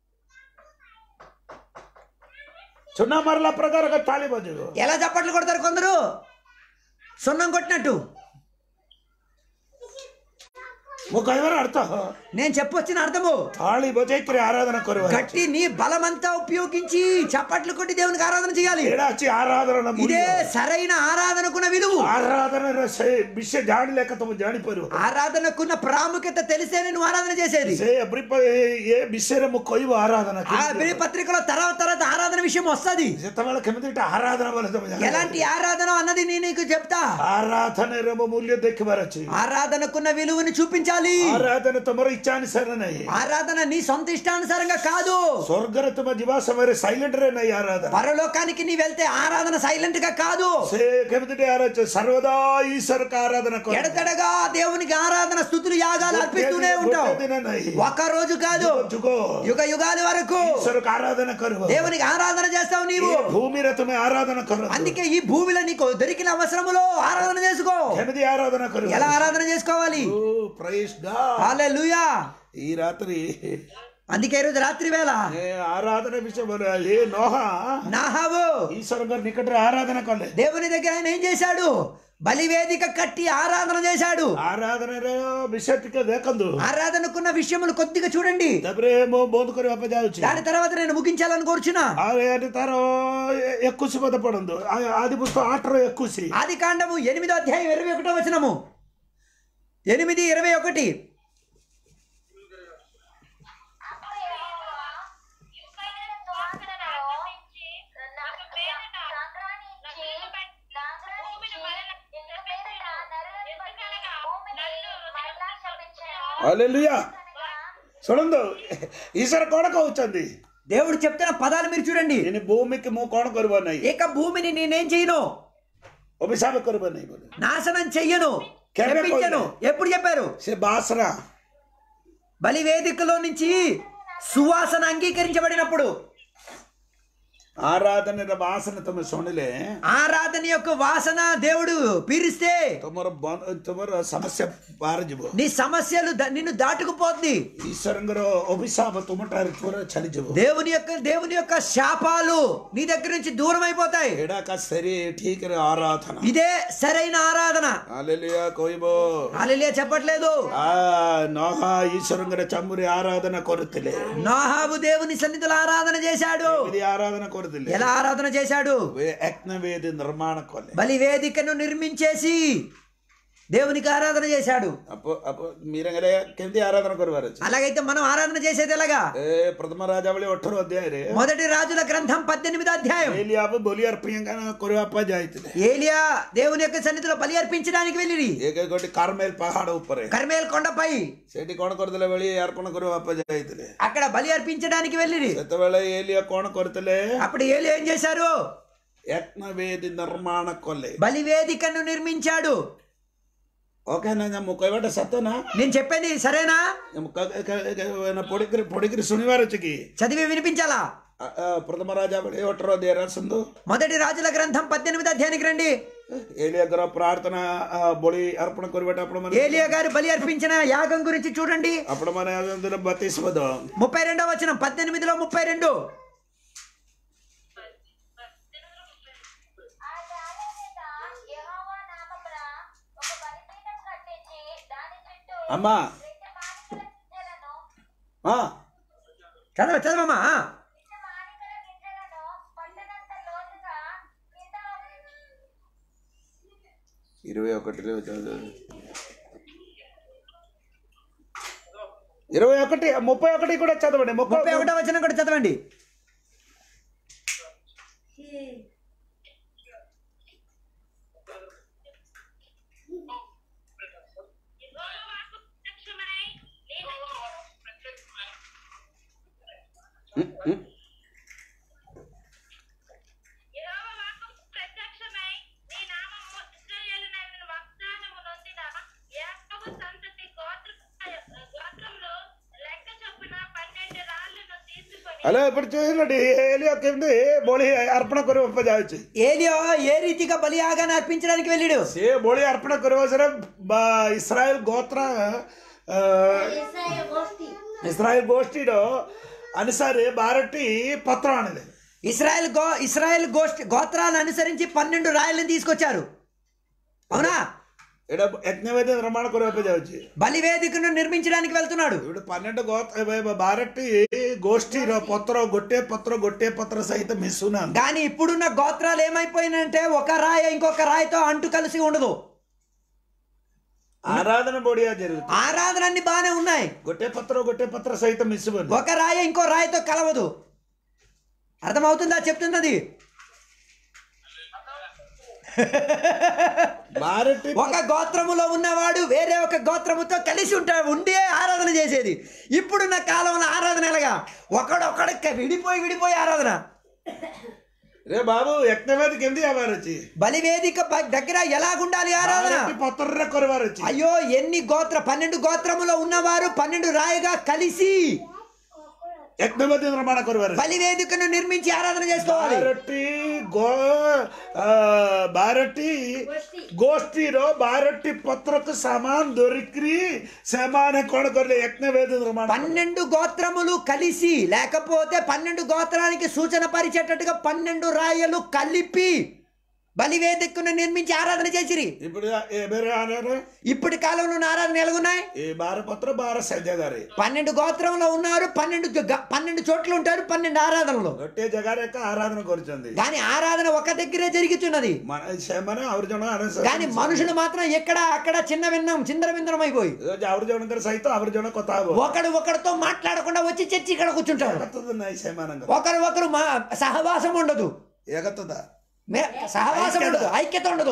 ଚୁନା ମାରିଲା ପ୍ରକାର ତାଳି ବଜେଇବ ఎలా చప్పట్లు కొడతారు కొందరు సున్నం కొట్టినట్టు ମୁଁ କହିବାର ଅର୍ଥ నేను చెప్పొచ్చిన అర్థము ତାଳି ବଜେଇକିରି ଆରାଧନା କରିବ గట్టి నీ బలమంతా ఉపయోగించి చప్పట్లు కొట్టి దేవునికి ఆరాధన చేయాలి ଏଇଟା ଅଛି ଆରାଧନା ఇదే సరైన ఆరాధనకున్న విలువ ଆରାଧନାର ସେ ବିଷୟ ଜାଣିଲେ ଏକା ତମେ ଜାଣିପାରିବ ఆరాధనకున్న ప్రాముఖ్యత తెలిసేనే నువ్వు ఆరాధన చేసేది ସେ ଏଭ୍ରି ଏ ବିଷୟରେ ମୁଁ କହିବ ଆରାଧନା ఆ బిలి పత్రికలో తర్వాత తర్వాత ఆరాధన విషయం వస్తుంది ଯେତେବେଳେ କେମିତି ଏଟା ଆରାଧନା ବୋଲେ ତମେ ଜାଣିବ। ఎలాంటి ఆరాధన అన్నది నేను నీకు చెప్తా ଆରାଧନାର ମୋ ମୂଲ୍ୟ ଦେଖିବାର ଅଛି ఆరాధనకున్న విలువని చూపించాలి ଆରାଧନା ତମର ଇଚ୍ଛାନୁସାର ନାହିଁ ఆరాధన నీ సొంత ఇష్టానుసారంగా కాదు ସ୍ୱର୍ଗରେ ତୁମେ ଯିବା ସମୟରେ ସାଇଲେଣ୍ଟ ରେ ନାହିଁ ଆରାଧନା పరలోకానికి నీ వెళ్తే ఆరాధన సైలెంట్ గా కాదు ସେ କେମିତି ଆରାଧ ସର୍ବଦା ଈଶ୍ୱରක ଆରାଧନା କର ఎడతడగా దేవునికి ఆరాధన స్థుతులు యాగాలు అర్పిస్తూనే ఉంటావు ଗୋଟେ ଦିନ ନାହିଁ ఒక రోజు కాదు ଯୁଗ యుగ యుగాది వరకు ଈଶ୍ୱରକ ఆరాధన କରିବ దేవునికి ఆరాధన చేస్తావు నీవు ଏ ଭୂମିରେ ତୁମେ ఆరాధన କର అందుకే ఈ భూమిలో నీకు దొరికిన అవసరములో ఆరాధన చేసుకో କେମିତି ఆరాధన କରିବ ఎలా ఆరాధన చేసుకోవాలి ఓ, praise God. హల్లెలూయా ఈ రాత్రి అందుకే ఈరోజు రాత్రి వేళ ఏ ఆరాధన విషయం ఏ నోహ నాహావు ఈశ్వరంగ నికటରେ ఆరాధన కలే దేవుని దగ్గర ఆయన ఏం చేశాడు బలివేదిక కట్టి ఆరాధన చేశాడు ఆరాధనର ବିଷୟ ଟିକେ ଦେଖନ୍ତୁ ఆరాధనకున్న విషయములు కొద్దిగా చూడండి ତାପରେ ମୁଁ ବନ୍ଦ କରିବା ପାଇଁ ଯାଉଛି దాని తర్వాత నేను ముగించాలని కోరుచున్నా ଆଉ ଏଠି ତାର ଏ- ଏକୋଇଶି ପଦ ପଢନ୍ତୁ ଆ- ଆଦି ପୁସ୍ତକ ଆଠର ଏକୋଇଶି ఆది కాండము ఎనిమిదో అధ్యాయం ఇరవై ఒకటో వచనము ఎనిమిది ఇరవై ఒకటి అప్పుడు యెహోవా యూఫ్రటీసు త్రాసులలో నా- సా- సాంద్రాణించి నాగరాణించి ఇందు మీదట నరులను బట్టి భూమిని మరలా శపించెను. హల్లెలూయా కనుక ଶୁଣନ୍ତୁ ଈଶ୍ୱର କଣ କହୁଛନ୍ତି దేవుడు చెప్తున్న పదాలు మీరు చూడండి ଏନେ ଭୂମିକି ମୁଁ କଣ କରିବ ନାହିଁ ఇక భూమిని నేనేం చేయను ଅଭିଶାପ କରିବ ନାହିଁ ବୋଲି నాశనం చెయ్యను కేవలం చెప్పించను ఎప్పుడు చెప్పారు ସେ ବାସରା బలి వేదికలో నుంచి సువాసన అంగీకరించబడినప్పుడు ଆରାଧନାର ବାସନା ତମେ ଶୁଣିଲେ ఆరాధన యొక్క వాసన దేవుడు పీరిస్తే ତମର ବନ୍ଦ- ତମର ସମସ୍ୟା ବାହାରି ଯିବ నీ సమస్యలు ద- నిన్ను దాటుకుపోద్ది ଈଶ୍ୱରଙ୍କର ଅଭିଶାପ ତୁମଠାରୁ ତୁମର ଛାଡ଼ିଯିବ దేవుని యొక్క దేవుని యొక్క శాపాలు నీ దగ్గర నుంచి దూరం అయిపోతాయి ଏଇଟା କା ସରି ଠିକରେ ଆରାଧନା ఇదే సరైన ఆరాధన ହାଲେଲୁୟା କହିବ అలెలియా చెప్పట్లేదు ଆ ନହ ଈଶ୍ୱରଙ୍କର ଚମୁରେ ଆରାଧନା କରୁଥିଲେ నాహాబు దేవుని సన్నిధిలో ఆరాధన చేశాడు ଏମିତି ଆରାଧନା କରୁଥିଲେ ఎలా ఆరాధన చేశాడు యజ్ఞవేది నిర్మాణ କଲେ బలి వేదికను నిర్మించేసి దేవునికి ఆరాధన చేశాడు అପ అପ మీరంగରେ କେମିତି ଆରାଧନା କରିବାର ଅଛି అలాగైతే మనం ఆరాధన చేసేది ఎలాగా ଏ ପ୍ରଥମ ରାଜାବଳୀ ଅଠର ଅଧ୍ୟାୟରେ మొదటి రాజుల గ్రంథం పద్దెనిమిది అధ్యాయం ଏଲିଆବ ବଲିଆର ପ୍ରିୟଙ୍କା କରିବା ପାଇଁ ଯାଇଥିଲେ ఏలియా దేవుని యొక్క సన్నిధిలో బలి అర్పించడానికి వెళ్ళిరి ଏକ ଗୋଟେ କାରମେଲ ପାହାଡ ଉପରେ కర్మేల్ కొండపై ସେଠି କଣ କରିଥିଲେ ବଳି ଅର୍ପଣ କରିବା ପାଇଁ ଯାଇଥିଲେ అక్కడ బలి అర్పించడానికి వెళ్ళిరి ସେତେବେଳେ ଏଲିଆ କଣ କରିଥିଲେ అప్పుడు ఏలి ఏం చేశారు యజ్ఞవేది ନିର୍ମାଣ କଲେ బలి వేదికను నిర్మించాడు ଓକେ ନା ନା ମୁଁ କହିବାଟା ସତ ନା నేను చెప్పేది సరేనా ମୁଁ କ- କ- କ- ପଢିକିରି ପଢିକିରି ଶୁଣିବାର ଅଛି କି చదివి వినిపించాలా ଆ- ଆ, ପ୍ରଥମ ରାଜା ବଳି ଅଠର ଅଧ୍ୟାୟରେ ଆସନ୍ତୁ మొదటి రాజుల గ్రంథం పద్దెనిమిది అధ్యాయానికి రండి ଏଲିଆଙ୍କର ପ୍ରାର୍ଥନା ଆ, ବଳି ଅର୍ପଣ କରିବାଟା ଆପଣମାନେ ఏలియా గారు బలి అర్పించిన యాగం గురించి చూడండి ଆପଣମାନେ ଆସନ୍ତୁ ବତିଶ ପଦ ముప్పై రెండో వచనం పద్దెనిమిదిలో ముప్పై రెండు ఆ డాల మీద యెహోవా నామమున ఒక బలిపీఠం కట్టించి దాని చుట్టూ అమ్మా రెండు మానికల గింజలను ఆ, చదవ చదవమ్మా రెండు మానికల గింజలను పట్టనంత లోతుగా కింద ఇరవై ఒకటిలో చదువు. ఇరవై ఒకటి ముప్పై ఒకటి కూడా చదవండి ముప్పై ముప్పై ఒకటో వచనం కూడా చదవండి యెహోవా వాక్కు ప్రత్యక్షమై నీ నామము ఇశ్రాయేలునైన వాగ్దానము నొందిన యాకోబు సంతతి గోత్ర గోత్రంలో లెక్క చొప్పున పన్నెండు రాళ్లను తీసుకొని హలో ఇప్పుడు చూడండి ఏలియాకి ఏంటి బోళి అర్పణ కొరకు ଯାଉଛି ఏలియో ఏ రీతిగా బలియాగాన్ని అర్పించడానికి వెళ్ళాడు ସେ ବଳି ଅର୍ପଣ କରିବା ସରେ ଇସ୍ରାଏଲ ଗୋତ୍ର ଅ, ఇస్రాయేల్ గోష్ఠి ଇସ୍ରାଏଲ ଗୋଷ୍ଠୀର ଅନୁସାରେ ବାରଟି ପତ୍ର ଆଣିଲେ ఇస్రాయల్ గో ఇస్రాయల్ గోష్ఠ గోత్రాలను అనుసరించి పన్నెండు రాయలను తీసుకొచ్చారు అవునా ଏଇଟା యజ్ఞవేద ନିର୍ମାଣ କରିବା ପାଇଁ ଯାଉଛି బలివేదికను నిర్మించడానికి వెళ్తున్నాడు ଗୋଟେ ପన్నెండు ଗୋ- ବାରଟି ଗୋଷ୍ଠୀର ପତ୍ର ଗୋଟିଏ ପତ୍ର ଗୋଟିଏ ପତ୍ର ସହିତ ମିଶୁନାହାନ୍ତି కానీ ఇప్పుడున్న గోత్రాలు ఏమైపోయినంటే ఒక రాయ ఇంకొక రాయితో అంటు కలిసి ఉండదు ఆరాధన బోడియా జరుగుతుంది ఆరాధన అన్ని బాగానే ఉన్నాయి ଗୋଟିଏ పତ୍ର ଗୋଟିଏ పତ୍ର సହିତ మిశ్రమని ఒక రాయి ఇంకో రాయితో కలవదు అర్థమవుతుందా చెప్తున్నది బారటి ఒక గోత్రములో ఉన్నవాడు వేరే ఒక గోత్రముతో కలిసి ఉంటా ఉండే ఆరాధన చేసేది ఇప్పుడున్న కాలంలో ఆరాధన ఎలాగా ఒకడొక్కడికి విడిపోయి విడిపోయి ఆరాధన రే బాబు యజ్ఞవేద କେମିତି ହେବାର ଅଛି బలివేదిక బ- దగ్గర ఎలాగుండాలి ఆరాధన ବାରଟି ପତ୍ରରେ କରିବାର ଅଛି అయ్యో ఎన్ని గోత్ర పన్నెండు గోత్రములో ఉన్నవారు పన్నెండు రాయిగా కలిసి యజ్ఞవేద నిర్మాణ କରିବାର ଅଛି బలివేదికను నిర్మించి ఆరాధన చేసుకోవాలి ବାରଟି ଗୋ ଆ, ବାରଟି ଗୋଷ୍ଠୀ। ଗୋଷ୍ଠୀର ବାରଟି ପତ୍ରକୁ ସମାନ ଧରିକିରି ସେମାନେ କଣ କଲେ యజ్ఞవేద నిర్మాణ పన్నెండు గోత్రములు కలిసి లేకపోతే పన్నెండు గోత్రానికి సూచన పరిచేటట్టుగా పన్నెండు రాయలు కలిపి బలివేదికను నిర్మించి ఆరాధన చేసిరి ఇప్పుడు ఎవరు అన్నారు ఇప్పటి కాలంలో ఉన్న ఆరాధన ఎలాగున్నాయి ఈ బార పత్ర బార సజ్జగారి పన్నెండు గోత్రంలో ఉన్నారు పన్నెండు గ- పన్నెండు చోట్ల ఉంటారు పన్నెండు ఆరాధనలు ଗୋଟିଏ ଜାଗାରେ ଏକା ఆరాధన କରୁଛନ୍ତି కానీ ఆరాధన ఒక దగ్గరే జరుగుతున్నది మన- ସେମାନେ ଆହୁରି ଜଣ కానీ మనుషులు మాత్రం ఎక్కడ అక్కడ చిన్న విన్నం చిందర విందరం అయిపోయి ଆହୁରି ଜଣଙ୍କର ସହିତ ଆହୁରି ଜଣ କଥା ହବ ఒకడు ఒకడితో మాట్లాడకుండా వచ్చి చర్చి ఇక్కడ కూర్చుంటారు ଏକତ୍ରିତ ନାହିଁ ସେମାନଙ୍କର ఒకరు ఒకరు మా సహవాసం ఉండదు ଏକତ୍ରତା మే- సహవాసం ఐక్యత. ఉండదు ఐక్యత ఉండదు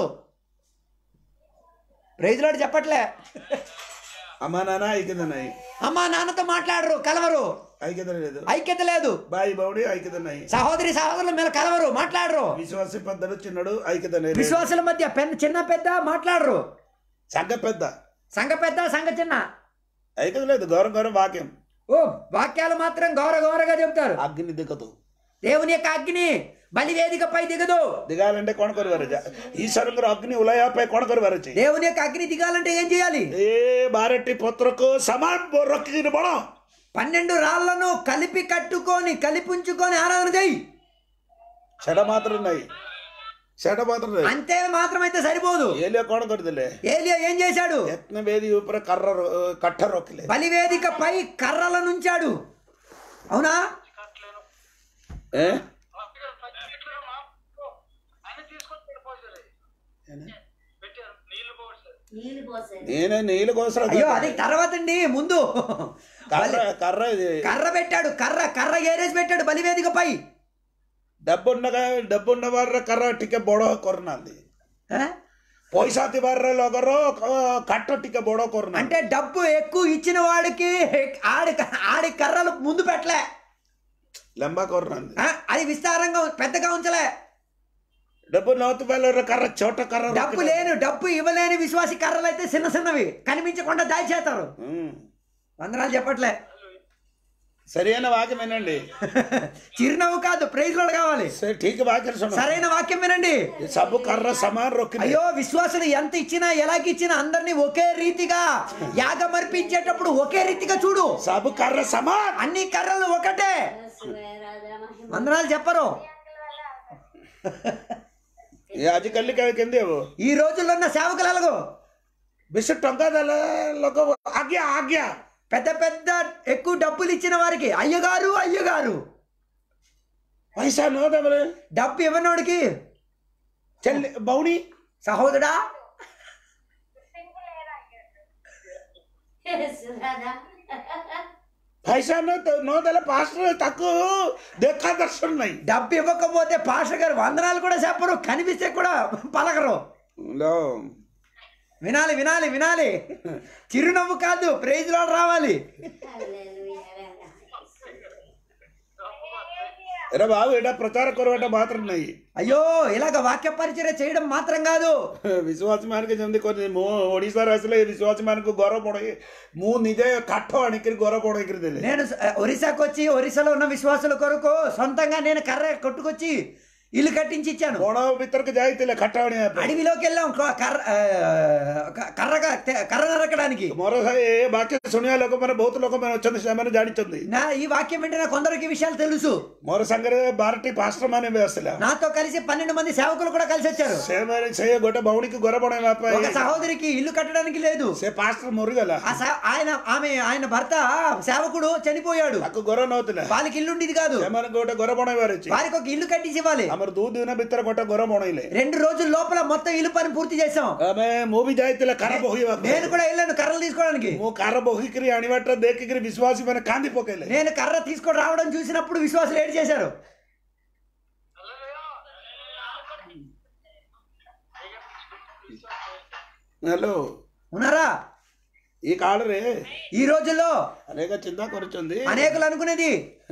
ప్రైజ్లాడు చెప్పట్లే అమ్మా నాన్న ఐక్యత ନାହିଁ అమ్మా నాన్నతో మాట్లాడరు కలవరు ఐక్యత లేదు ఐక్యత లేదు బాయి బౌడి ఐక్యత ନାହିଁ సహోదరి సహోదరుల మీద కలవరు మాట్లాడరు విశ్వాసి పెద్దలు చిన్నడు ఐక్యత లేదు విశ్వాసుల మధ్య పెద్ద చిన్న పెద్ద మాట్లాడరు సంఘ పెద్ద సంఘ పెద్ద సంఘ చిన్న ఐక్యత లేదు గౌరవ గౌరవ వాక్యం ఓ వాక్యాలు మాత్రం గౌర గౌరగా చెబుతారు అగ్ని దిగదు దేవుని యొక్క అగ్ని బలివేదికపై దిగదు దిగాలంటే కొన କରିବାର ଅଛି ଈଶ୍ୱରଙ୍କର ଅଗ୍ନି ଉଲାଇବା ପାଇଁ କଣ କରିବାର ଅଛି దేవుని యొక్క అగ్ని దిగాలంటే ఏం చేయాలి ଏ ବାରଟି ପତ୍ରକୁ ସମାନ ରଖିକିରି ବଣ పన్నెండు రాళ్లను కలిపి కట్టుకొని కలిపి ఉంచుకొని ఆరాధన చేయి ସେଟା ମାତ୍ର ନାହିଁ ସେଟା ମାତ୍ର ନାହିଁ అంతే మాత్రమైతే సరిపోదు ଏଲିଆ କଣ କରିଦେଲେ ఏలియా ఏం చేశాడు యజ్ఞ వేది ଉପରେ కర్ర ర- కట్ట రଖିଲେ బలివేదిక పై కర్రలను ఉంచాడు అవునా ఏ? నీళ్ళు పోసారు నేనే నీళ్ళు కోసం అయ్యో అది తర్వాత అండి ముందు కర్ర కర్ర ఇది కర్ర పెట్టాడు కర్ర కర్ర ఏరేసి పెట్టాడు బలివేదిక పై డబ్బు ఉండగా డబ్బు ఉన్న వాರ కర్ర ଟିକେ ବଡ କରୁନାହାନ୍ତି ఆ? ପଇସା ଥିବାର ଲୋକର କ- କାଠ ଟିକେ ବଡ କରୁନାହାନ୍ତି అంటే డబ్బు ఎక్కువ ఇచ్చిన వాడికి ఆడి ఆడి కర్రలు ముందు పెట్టలే ଲମ୍ବା କରୁନାହାନ୍ତି ఆ? అది విస్తారంగా పెద్దగా ఉంచలే డబ్బు నవ్వుతున్న వాళ్ళ కర్ర చోట కర్ర డబ్బు రଖିଲେ। లేని డబ్బు ఇవ్వలేని విశ్వాసి కర్రలు అయితే చిన్న చిన్నవి కనిపించకుండా దాచేస్తారు ఉమ్. వందనాలు చెప్పట్లే సరైన వాక్యం వినండి చిరునవ్వు కాదు ప్రైజ్ కూడా కావాలి సరే, ఠీక్ వాక్యం శుణ సరైన వాక్యం వినండి సబ్బు కర్ర సమాన రొక్కింది అయ్యో విశ్వాసులు ఎంత ఇచ్చినా ఎలాగిచ్చినా అందరినీ ఒకే రీతిగా యాగమర్పించేటప్పుడు ఒకే రీతిగా చూడు సబ్బు కర్ర సమాన్ అన్ని కర్రలు ఒకటే శివాయ రాధా మహిమ వందనాలు చెప్పరు ଏ ଆଜିକାଲି କେମିତି ହବ ఈ రోజుల్లో ఉన్న సేవకులు ఎలాగో ବେଶୀ ଟଙ୍କା ଦେଲେ ଲୋକ ଆଜ୍ଞା ଆଜ୍ଞା పెద్ద పెద్ద ఎక్కువ డబ్బులు ఇచ్చిన వారికి అయ్యగారు అయ్యగారు ପଇସା ନ ଦେବେ డబ్బు ఇవ్వనోడికి చెల్లి బౌణి సహోదరా రాధా పైసా ନ ଦ- ନ ଦେଲେ ପାଷ୍ଟର ତାକୁ ଦେଖା ଦର୍ଶନ ନାହିଁ డబ్బు ఇవ్వకపోతే పాస్టర్ గారు వందనాలు కూడా చెప్పరు కనిపిస్తే కూడా పలకరు వినాలి వినాలి వినాలి చిరునవ్వు కాదు ప్రైజ్ లో రావాలి హల్లెలూయా రాధా ଏରେ ବାବୁ ଏଇଟା ପ୍ରଚାର କରିବାଟା ମାତ୍ର ନାହିଁ అయ్యో ఇలాగ వాక్య పరిచర్య చేయడం మాత్రం కాదు ବିଶ୍ୱାସୀ ମାନଙ୍କୁ ଯେମିତି କହୁଛି ମୁଁ ଓଡ଼ିଶାରେ ଆସିଲେ ଏ ବିଶ୍ୱାସୀ ମାନଙ୍କୁ ଗର ପଡ଼େଇ ମୁଁ ନିଜେ କାଠ ଆଣିକିରି ଗର ପଡ଼େଇକିରି ଦେଲେ నేను ఆ, ఒరిస్సాకు వచ్చి ఒరిస్సాలో ఉన్న విశ్వాసుల కొరకు సొంతంగా నేను కర్ర కొట్టుకొచ్చి ఇల్లు కట్టించి ఇచ్చాను ବଣ ଭିତରକୁ ଯାଇଥିଲେ କାଠ ଆଣିବା ପାଇଁ అడవిలోకి వెళ్ళాం క- కర్ర ఆ, క- కర్రగా తే- కర్ర నరకడానికి ମୋର ଭାଇ ଏ ବାକ୍ୟ ଶୁଣିବା ଲୋକମାନେ ବହୁତ ଲୋକମାନେ ଅଛନ୍ତି ସେମାନେ ଜାଣିଛନ୍ତି నా ఈ వాక్యం వింటే కొందరికి ఈ విషయాలు తెలుసు ମୋର ସାଙ୍ଗରେ ବାରଟି ପାଷ୍ଟର ମାନେ ବି ଆସିଲା నాతో కలిసి పన్నెండు మంది సేవకులు కూడా కలిసి వచ్చారు ସେମାନେ ସେ ଗୋଟେ ଭଉଣୀକୁ ଘର ବନେଇବା ఒక ପାଇଁ సహోదరికి ఇల్లు కట్టడానికి లేదు ସେ ପାଷ୍ଟର ମରିଗଲା ఆ సే- ఆయన ఆమె ఆయన భర్త సేవకుడు చనిపోయాడు ତାକୁ ଘର ନଉଥିଲା వాళ్ళకి ఇల్లు ఉండేది కాదు ସେମାନଙ୍କୁ ଗୋଟେ ଘର ବନେଇବାର ଅଛି వారికి ఒక ఇల్లు కట్టించి ఇవ్వాలి ଆମର ଦୁଇ ଦିନ ଭିତରେ ଗୋଟେ ଘର ବନେଇଲେ రెండు రోజుల లోపల మొత్తం ఇల్లు పని పూర్తి చేసాం ଆମେ ମୁଁ ବି ଯାଇଥିଲେ କାର ବୋହିବା ପାଇଁ నేను కూడా వెళ్ళాను కర్రలు తీసుకోవడానికి ମୁଁ କାର ବୋହିକିରି ଆଣିବାଟା ଦେଖିକିରି ବିଶ୍ୱାସୀ ମାନେ କାନ୍ଦି ପକେଇଲେ నేను కర్ర తీసుకొని రావడం చూసినప్పుడు విశ్వాసులు ఏడు చేశారు ହ୍ୟାଲୋ ఉన్నారా ఈ కాଳରେ ఈ రోజుల్లో ଅନେକ ଚିନ୍ତା କରୁଛନ୍ତି అనేకులు అనుకునేది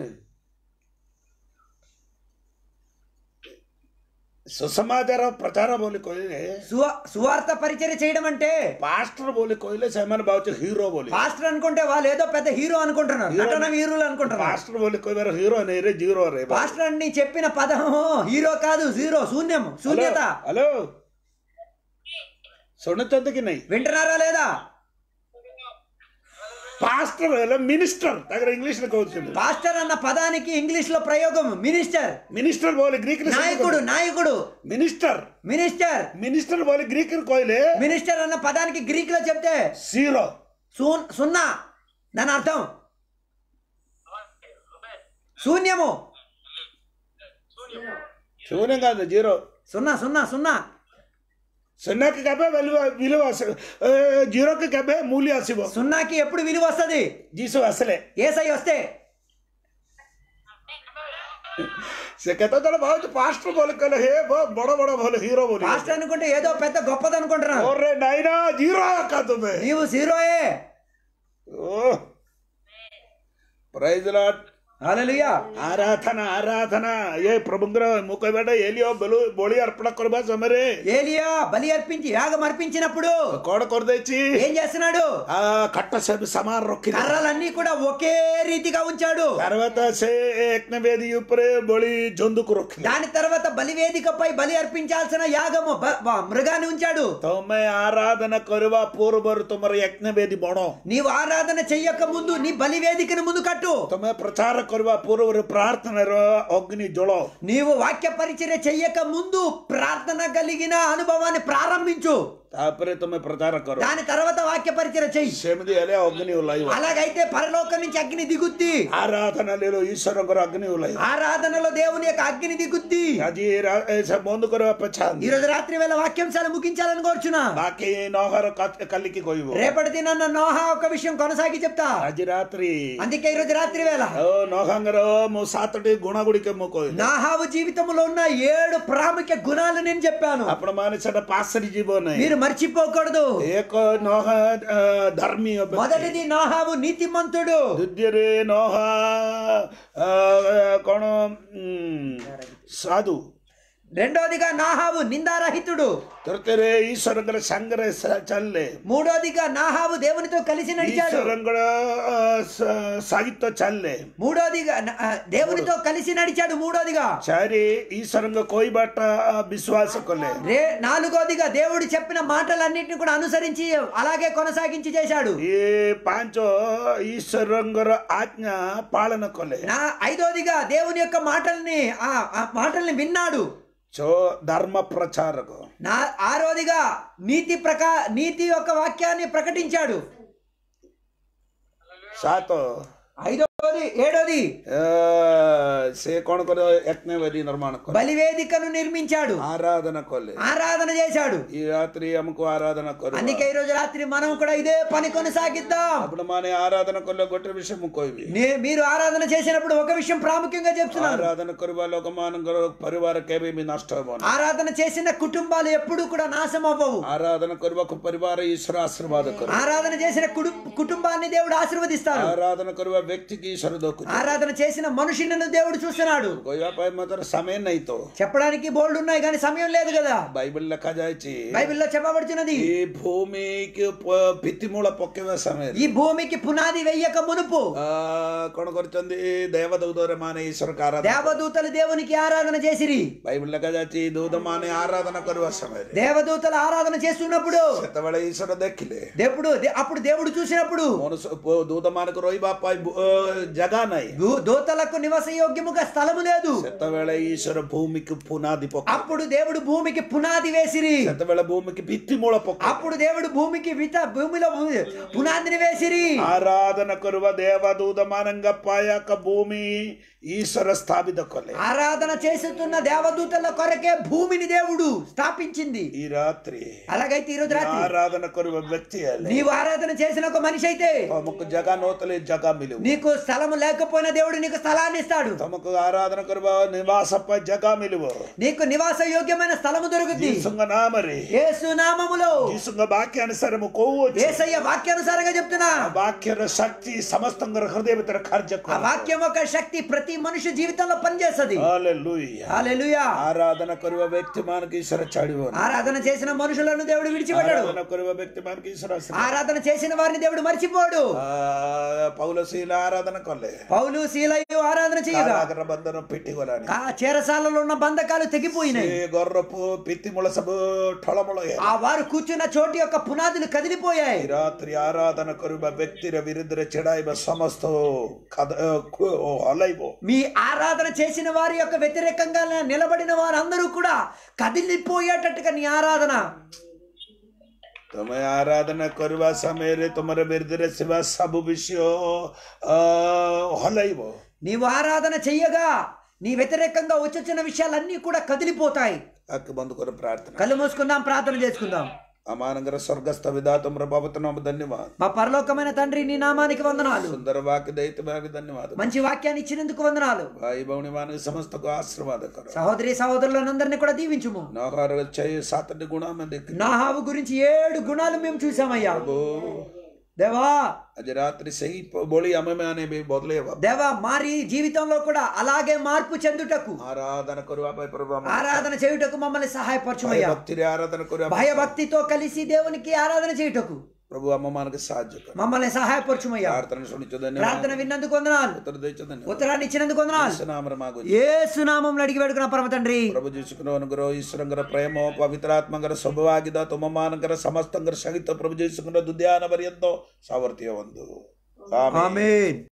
ସୁସମାଚାର ପ୍ରଚାର ବୋଲି କହିଲେ సువా సువార్త పరిచర్య చేయడం అంటే ପାଷ୍ଟର ବୋଲି କହିଲେ ସେମାନେ ଭାବୁଛି ହିରୋ ବୋଲି పాస్టర్ అనుకుంటే వాళ్ళు ఏదో పెద్ద హీరో అనుకుంటున్నారు నటన హీరోలు అనుకుంటున్నారు ପାଷ୍ଟର ବୋଲି କହିବାର ହିରୋ ନେଇରେ ଜିରୋ ରେ పాస్టర్ అని చెప్పిన పదం హీరో కాదు జీరో శూన్యం శూన్యత ହ୍ୟାଲୋ ଶୁଣୁଛନ୍ତି କି ନାଇଁ వింటున్నారా లేదా ପାଷ୍ଟର ହେଲେ ମିନିଷ୍ଟର ତାଙ୍କର ଇଂଲିଶରେ କହୁଛନ୍ତି పాస్టర్ అన్న పదానికి ఇంగ్లీష్ లో ప్రయోగం మినిస్టర్ ମିନିଷ୍ଟର ବୋଲି ଗ୍ରୀକ୍ నాయకుడు నాయకుడు ମିନିଷ୍ଟର మినిస్టర్ ମିନିଷ୍ଟର ବୋଲି ଗ୍ରୀକ୍ କହିଲେ మినిస్టర్ అన్న పదానికి గ్రీక్ లో చెప్తే ଜିରୋ శూ- సున్నా దాని అర్థం శూన్యము ଶୁଣେ କାదు ଜିରୋ సున్నా సున్నా సున్నా ସୁନାକି କେବେ ଭ୍ୟାଲୁ ବିଲୁ ଆସିବ ଜିରୋକି କେବେ ମୂଲ୍ୟ ଆସିବ సున్నాకి ఎప్పుడు విలువ వస్తుంది ଯୀଶୁ ଆସିଲେ ఏసై వస్తే ସେ କେତେ ଜଣ ଭାବୁଛି ପାଷ୍ଟର ବୋଲି କହିଲେ ହେ ବ- ବଡ ବଡ ଭଲ ହିରୋ ବୋଲି పాస్టర్ అనుకుంటే ఏదో పెద్ద గొప్పది అనుకుంటున్నారు ఓరే నాయనా జీరో కా తుమే నీవు హీరోయే ఓ ప్రైజ్ లాట్ హల్లెలూయా ఆరాధన ఆరాధన ఏ ప్రభుంగ్ర ମୁଁ କହିବାଟା ଏଲିଓ ବେଲୁ ବଳି ଅର୍ପଣ କରିବା ସମୟରେ ఏలియా బలి అర్పించి యాగం అర్పించినప్పుడు କଣ କରିଦେଇଛି ఏం చేస్తున్నాడు ఆ కట్ట ସବୁ సమాన ରଖିଲା కర్రలన్నీ కూడా ఒకే రీతిగా ఉంచాడు తర్వాత ସେ యజ్ఞవేది ଉପରେ బలి జంతుకు ରଖିଲା దాని తర్వాత బలివేదికపై బలి అర్పించాల్సిన యాగము బ- బ- మృగాన్ని ఉంచాడు ତମେ ଆରାଧନା କରିବା ପୂର୍ବରୁ ତୁମର యజ్ఞవేది ବଣ నీవు ఆరాధన చెయ్యక ముందు నీ బలివేదికను ముందు కట్టు ତମେ ପ୍ରଚାର କରିବା ପୂର୍ବରୁ ପ୍ରାର୍ଥନାର ଅଗ୍ନି ଜଳ నీవు వాక్య పరిచర్య చెయ్యక ముందు ప్రార్థన కలిగిన అనుభవాన్ని ప్రారంభించు ତାପରେ ତମେ ପ୍ରଚାର କର దాని తర్వాత వాక్య పరిచర్య చెయ్యి ସେମିତି ହେଲେ ଅଗ୍ନି ଓହ୍ଲାଇବ అలాగైతే పరలోకం నుంచి అగ్ని దిగుద్ది ଆରାଧନା ଲେሎ ଈଶ୍ୱରଙ୍କର ଅଗ୍ନି ଓହ୍ଲାଇବ ఆరాధనలో దేవుని యొక్క అగ్ని దిగుద్ది ଆଜି ରା- ଏ ସବୁ ବନ୍ଦ କରିବା ପଛା ఈ రోజు రాత్రి వేళ వాక్యాంశాలు ముగించాలని కోరుచున్నా ବାକି ନହର କା- కాలికి କହିବ రేపటి దినాన్న నోహా ఒక విషయం కొనసాగి చెప్తా ଆଜି ରାତ୍ରି అందుకే ఈ రోజు రాత్రి వేళ ଓ ନହାଙ୍ଗର ମୁଁ ସାତଟି ଗୁଣ ଗୁଡିକ ମୁଁ କହିଲି నాహావు జీవితంలో ఉన్న ఏడు ప్రాముఖ్య గుణాలు నేను చెప్పాను ଆପଣ ମାନେ ସେଟା ପାସରି ଯିବ ନାହିଁ మీరు మర్చిపోకూడదు ଏକ ନହ ଧର୍ମୀ ବ୍ୟକ୍ତି। మొదటిది నాహావు నీతిమంతుడు ଦ୍ୱିତୀୟରେ ନହ ଆ, କଣ ଉଁ, ସାଧୁ రెండోదిగా నాహావు నిందారహితుడు ତୃତୀୟରେ ଈଶ୍ୱରଙ୍କର ସାଙ୍ଗରେ ସା- ଚାଲିଲେ మూడోదిగా నాహావు దేవునితో కలిసి నడిచాడు ଈଶ୍ୱରଙ୍କର ଆ, ସା- ସାହିତ୍ୟ ଚାଲିଲେ మూడోదిగా న- ఆ, దేవునితో కలిసి నడిచాడు మూడోదిగా ଚାରି ଈଶ୍ୱରଙ୍କ କହିବାଟା ବିଶ୍ୱାସ କଲେ రే నాలుగోదిగా దేవుడు చెప్పిన మాటలన్నింటిని కూడా అనుసరించి అలాగే కొనసాగించి చేశాడు ଏ ପାଞ୍ଚ ଈଶ୍ୱରଙ୍କର ଆజ్ఞା ପାଳନ କଲେ నా ఐదోదిగా దేవుని యొక్క మాటల్ని ఆ ఆ మాటల్ని విన్నాడు ଛଅ ଧର୍ମ ପ୍ରଚାରକ నా ఆరోదిగా నీతి ప్రకా నీతి యొక్క వాక్యాన్ని ప్రకటించాడు ସାତ ఐదోది ఏడోది ଆ, ସେ କଣ କଲେ యజ్ఞవేది ନିର୍ମାଣ କଲେ బలివేదికను నిర్మించాడు ఆరాధన କଲେ ఆరాధన చేశాడు ఈ రాత్రి ଆମକୁ ఆరాధన କର అందుకే ఈ రోజు రాత్రి మనం కూడా ఇదే పని కొనసాగిద్దాం ଆପଣ ମାନେ ఆరాధన କଲେ ଗୋଟେ ବିଷୟ ମୁଁ କହିବି నే- మీరు ఆరాధన చేసినప్పుడు ఒక విషయం ప్రాముఖ్యంగా చెప్తున్నాను ఆరాధన କରିବା ଲୋକମାନଙ୍କର ପରିବାର କେବେ ବି ନଷ୍ଟ ହେବନି ఆరాధన చేసిన కుటుంబాలు ఎప్పుడూ కూడా నాశం అవ్వవు ఆరాధన କରିବାକୁ ପରିବାର ଈଶ୍ୱର ଆଶୀର୍ବାଦ କର ఆరాధన చేసిన కుడు- కుటుంబాన్ని దేవుడు ఆశీర్వదిస్తాడు ఆరాధన କରିବା ବ୍ୟକ୍ତିକି ଈଶ୍ୱର ଦେଖୁଛି ఆరాధన చేసిన మనుషులను దేవుడు చూస్తున్నాడు କହିବା ପାଇଁ ମାତ୍ର ସମୟ ନାହିଁ ତ చెప్పడానికి బోల్డ్ ఉన్నాయి కానీ సమయం లేదు కదా ବାଇବଲ ଲେଖାଯାଇଛି బైబిల్లో చెప్పబడుచున్నది ଏ ଭୂମିକୁ ପ- ଭିତ୍ତିମୂଳ ପକେଇବା ସମୟରେ ఈ భూమికి పునాది వెయ్యక మునుపు ଆ, କଣ କରିଛନ୍ତି ଦେବଦୂତରେ ମାନେ ଈଶ୍ୱରଙ୍କ ଆରାଧନା దేవదూతలు దేవునికి ఆరాధన చేసిరి ବାଇବଲ ଲେଖାଯାଇଛି ଦୂତ ମାନେ ଆରାଧନା କରିବା ସମୟରେ దేవదూతలు ఆరాధన చేస్తున్నప్పుడు ସେତେବେଳେ ଈଶ୍ୱର ଦେଖିଲେ దేవుడు దే- అప్పుడు దేవుడు చూసినప్పుడు ମନୁଷ୍ୟ ଦୂତ ମାନଙ୍କୁ ରହିବା ପାଇଁ ବୁ- ଅ, ଜାଗା ନାହିଁ దూ- దూతలకు నివస యోగ్యముగా స్థలము లేదు ସେତେବେଳେ ଈଶ୍ୱର ଭୂମିକୁ ପୁନାଦି ପକା అప్పుడు దేవుడు భూమికి పునాది వేసిరి ସେତେବେଳେ ଭୂମିకి ଭିତ୍ତିମୂଳ ପକା అప్పుడు దేవుడు భూమికి విత భూమిలో భూ- పునాదిని వేసిరి ଆରାଧନା କରିବା ଦେବଦୂତ ମାନଙ୍କ ପାଇଁ ଏକ ଭୂମି ଈଶ୍ୱର ସ୍ଥାପିତ କଲେ ఆరాధన చేస్తున్న దేవదూతల కొరకే భూమిని దేవుడు స్థాపించింది ఈ రాత్రి అలాగైతే ఈరోజు రాత్రి ఆరాధన కొರುವ వ్యక్తి ହେଲେ నీవు ఆరాధన చేసిన ఒక మనిషి అయితే ତମକୁ ଜାଗା ନଥିଲେ ଜାଗା ମିଳିବ నీకు స్థలము లేకపోయినా దేవుడు నీకు స్థలాన్ని ఇస్తాడు ତମକୁ ଆରାଧన କରିବା ନିବାସ ପାଇଁ ଜାଗା ମିଳିବ నీకు నివాస యోగ్యమైన స్థలము దొరుకుతుంది ଯୀଶୁଙ୍କ ନାମରେ యేసు నామములో ଯୀଶୁଙ୍କ ବାକ୍ୟ ଅନୁସାରେ ମୁଁ କହୁଅଛି ఏసయ్య వాక్యానుసారంగా చెప్తున్నా ఆ వాక్ୟର ଶକ୍ତି ସମସ୍ତଙ୍କର ହୃଦୟ ଭିତରେ କାର୍ଯ୍ୟ ఆ କରେ వాక్యం యొక్క శక్తి ప్రతి మనిషి జీవితంలో పనిచేస్తుంది Hallelujah. హల్లెలూయా ఆరాధన କରିବା ବ୍ୟକ୍ତି ମାନଙ୍କୁ ଈଶ୍ୱର ଛାଡ଼ିବନି ఆరాధన చేసిన మనుషులను దేవుడు విడిచిపెట్టాడు ఆరాధన କରିବା ବ୍ୟକ୍ତି ମାନଙ୍କୁ ଈଶ୍ୱର ଆସିବ ఆరాధన చేసిన వారిని దేవుడు మర్చిపోడు పౌల శీల ఆరాధన కଲେ పౌలు శీలయు ఆరాధన చేయగా କାରାଗାର ବନ୍ଧନ ଫିଟିଗଲାଣି కా- చెరసాలలో ఉన్న బంధకాలు తెగిపోయినాయి ଏ ଗର୍ର ପିତିମୂଳ ସବୁ ଠଳମୂଳ ହେଇଗଲା। ఆ వారు కూర్చున్న చోటు యొక్క పునాదులు కదిలిపోయాయి ఈ రాత్రి ఆరాధన କରିବା ବ୍ୟକ୍ତିର ବିରୁଦ୍ଧରେ ଛିଡାଇବା ସମସ୍ତ ଖାଦ- ଅ, କୁ- ଓ ହଲାଇବ మీ ఆరాధన చేసిన వారి యొక్క వ్యతిరేకంగా నిలబడిన వారందరూ కూడా కదిలిపోయేటట్టుగా నీ ఆరాధన ତମେ ଆରାଧନା କରିବା ସମୟରେ ତୁମର ବିରୁଦ୍ଧରେ ଥିବା ସବୁ ବିଷୟ ଅ, ହଲାଇବ నీవు ఆరాధన చెయ్యగా నీ వ్యతిరేకంగా వచ్చొచ్చిన విషయాలన్నీ కూడా కదిలిపోతాయి ତାକୁ ବନ୍ଦ କର ପ୍ରାର୍ଥନା కళ్ళు మూసుకుందాం ప్రార్థన చేసుకుందాం ଆମମାନଙ୍କର ସ୍ୱର୍ଗସ୍ଥ ବିଧା ତୁମର ପବିତ୍ର ନାମ ଧନ୍ୟବାଦ మా పరలోకమైన తండ్రి నీ నామానికి వందనాలు ସୁନ୍ଦର ବାକ୍ୟ ଦେଇଥିବାକୁ ଧନ୍ୟବାଦ మంచి వాక్యాన్ని ఇచ్చినందుకు వందనాలు ଭାଇ ଭଉଣୀ ମାନଙ୍କୁ ସମସ୍ତଙ୍କୁ ଆଶୀର୍ବାଦ କର సహోదరి సహోదరులందరినీ కూడా దీవించుము ନହର ଛଅ ସାତଟି ଗୁଣ ଆମେ ଦେଖିଲୁ నాహావు గురించి ఏడు గుణాలు మేము చూసామయ్యా దేవా ଆଜି ରାତ୍ରି ସେଇ ଭଳି ଆମେ ମାନେ ବି ବଦଳେଇବା దేవా మారి జీవితంలో కూడా అలాగే మార్పు చెందుటకు ఆరాధన କରିବା ପାଇଁ ପ୍ରଭୁ ଆମ ఆరాధన చేయుటకు మమ్మల్ని సహాయపరచుమయ్యా ଭକ୍ତିରେ ఆరాధన କରିବା ପାଇଁ భయభక్తితో కలిసి దేవునికి ఆరాధన చేయుటకు ପ୍ରଭୁ ଆମ ମାନଙ୍କୁ ସାହାଯ୍ୟ କର మమ్మల్ని సహాయపరచుమయ్యా ପ୍ରାର୍ଥନା ଶୁଣିଛ ଧନ୍ୟବାଦ ప్రార్థన విన్నందుకు వందనాలు ଉତ୍ତର ଦେଇଛ ଧନ୍ୟବାଦ ఉత్తరాన్ని ఇచ్చినందుకు వందనాలు యేసు నామରେ ମାଗୁଛି ఏ సునామం అడిగి పెడుకున్న పరమ తండ్రి ପ୍ରଭୁ ଯୀଶୁଙ୍କର ଅନୁଗ୍ରହ ଈଶ୍ୱରଙ୍କର ପ୍ରେମ ପବିତ୍ରାତ୍ମାଙ୍କର ସୌଭାଗ୍ୟତା ତୁମମାନଙ୍କର ସମସ୍ତଙ୍କର ସହିତ ପ୍ରଭୁ ଯୀଶୁଙ୍କର ଦୁଧ୍ୟାନ ପର୍ଯ୍ୟନ୍ତ ସାବର୍ତ୍ୟ ବନ୍ଧୁ ଆମେନ୍। ఆమేన్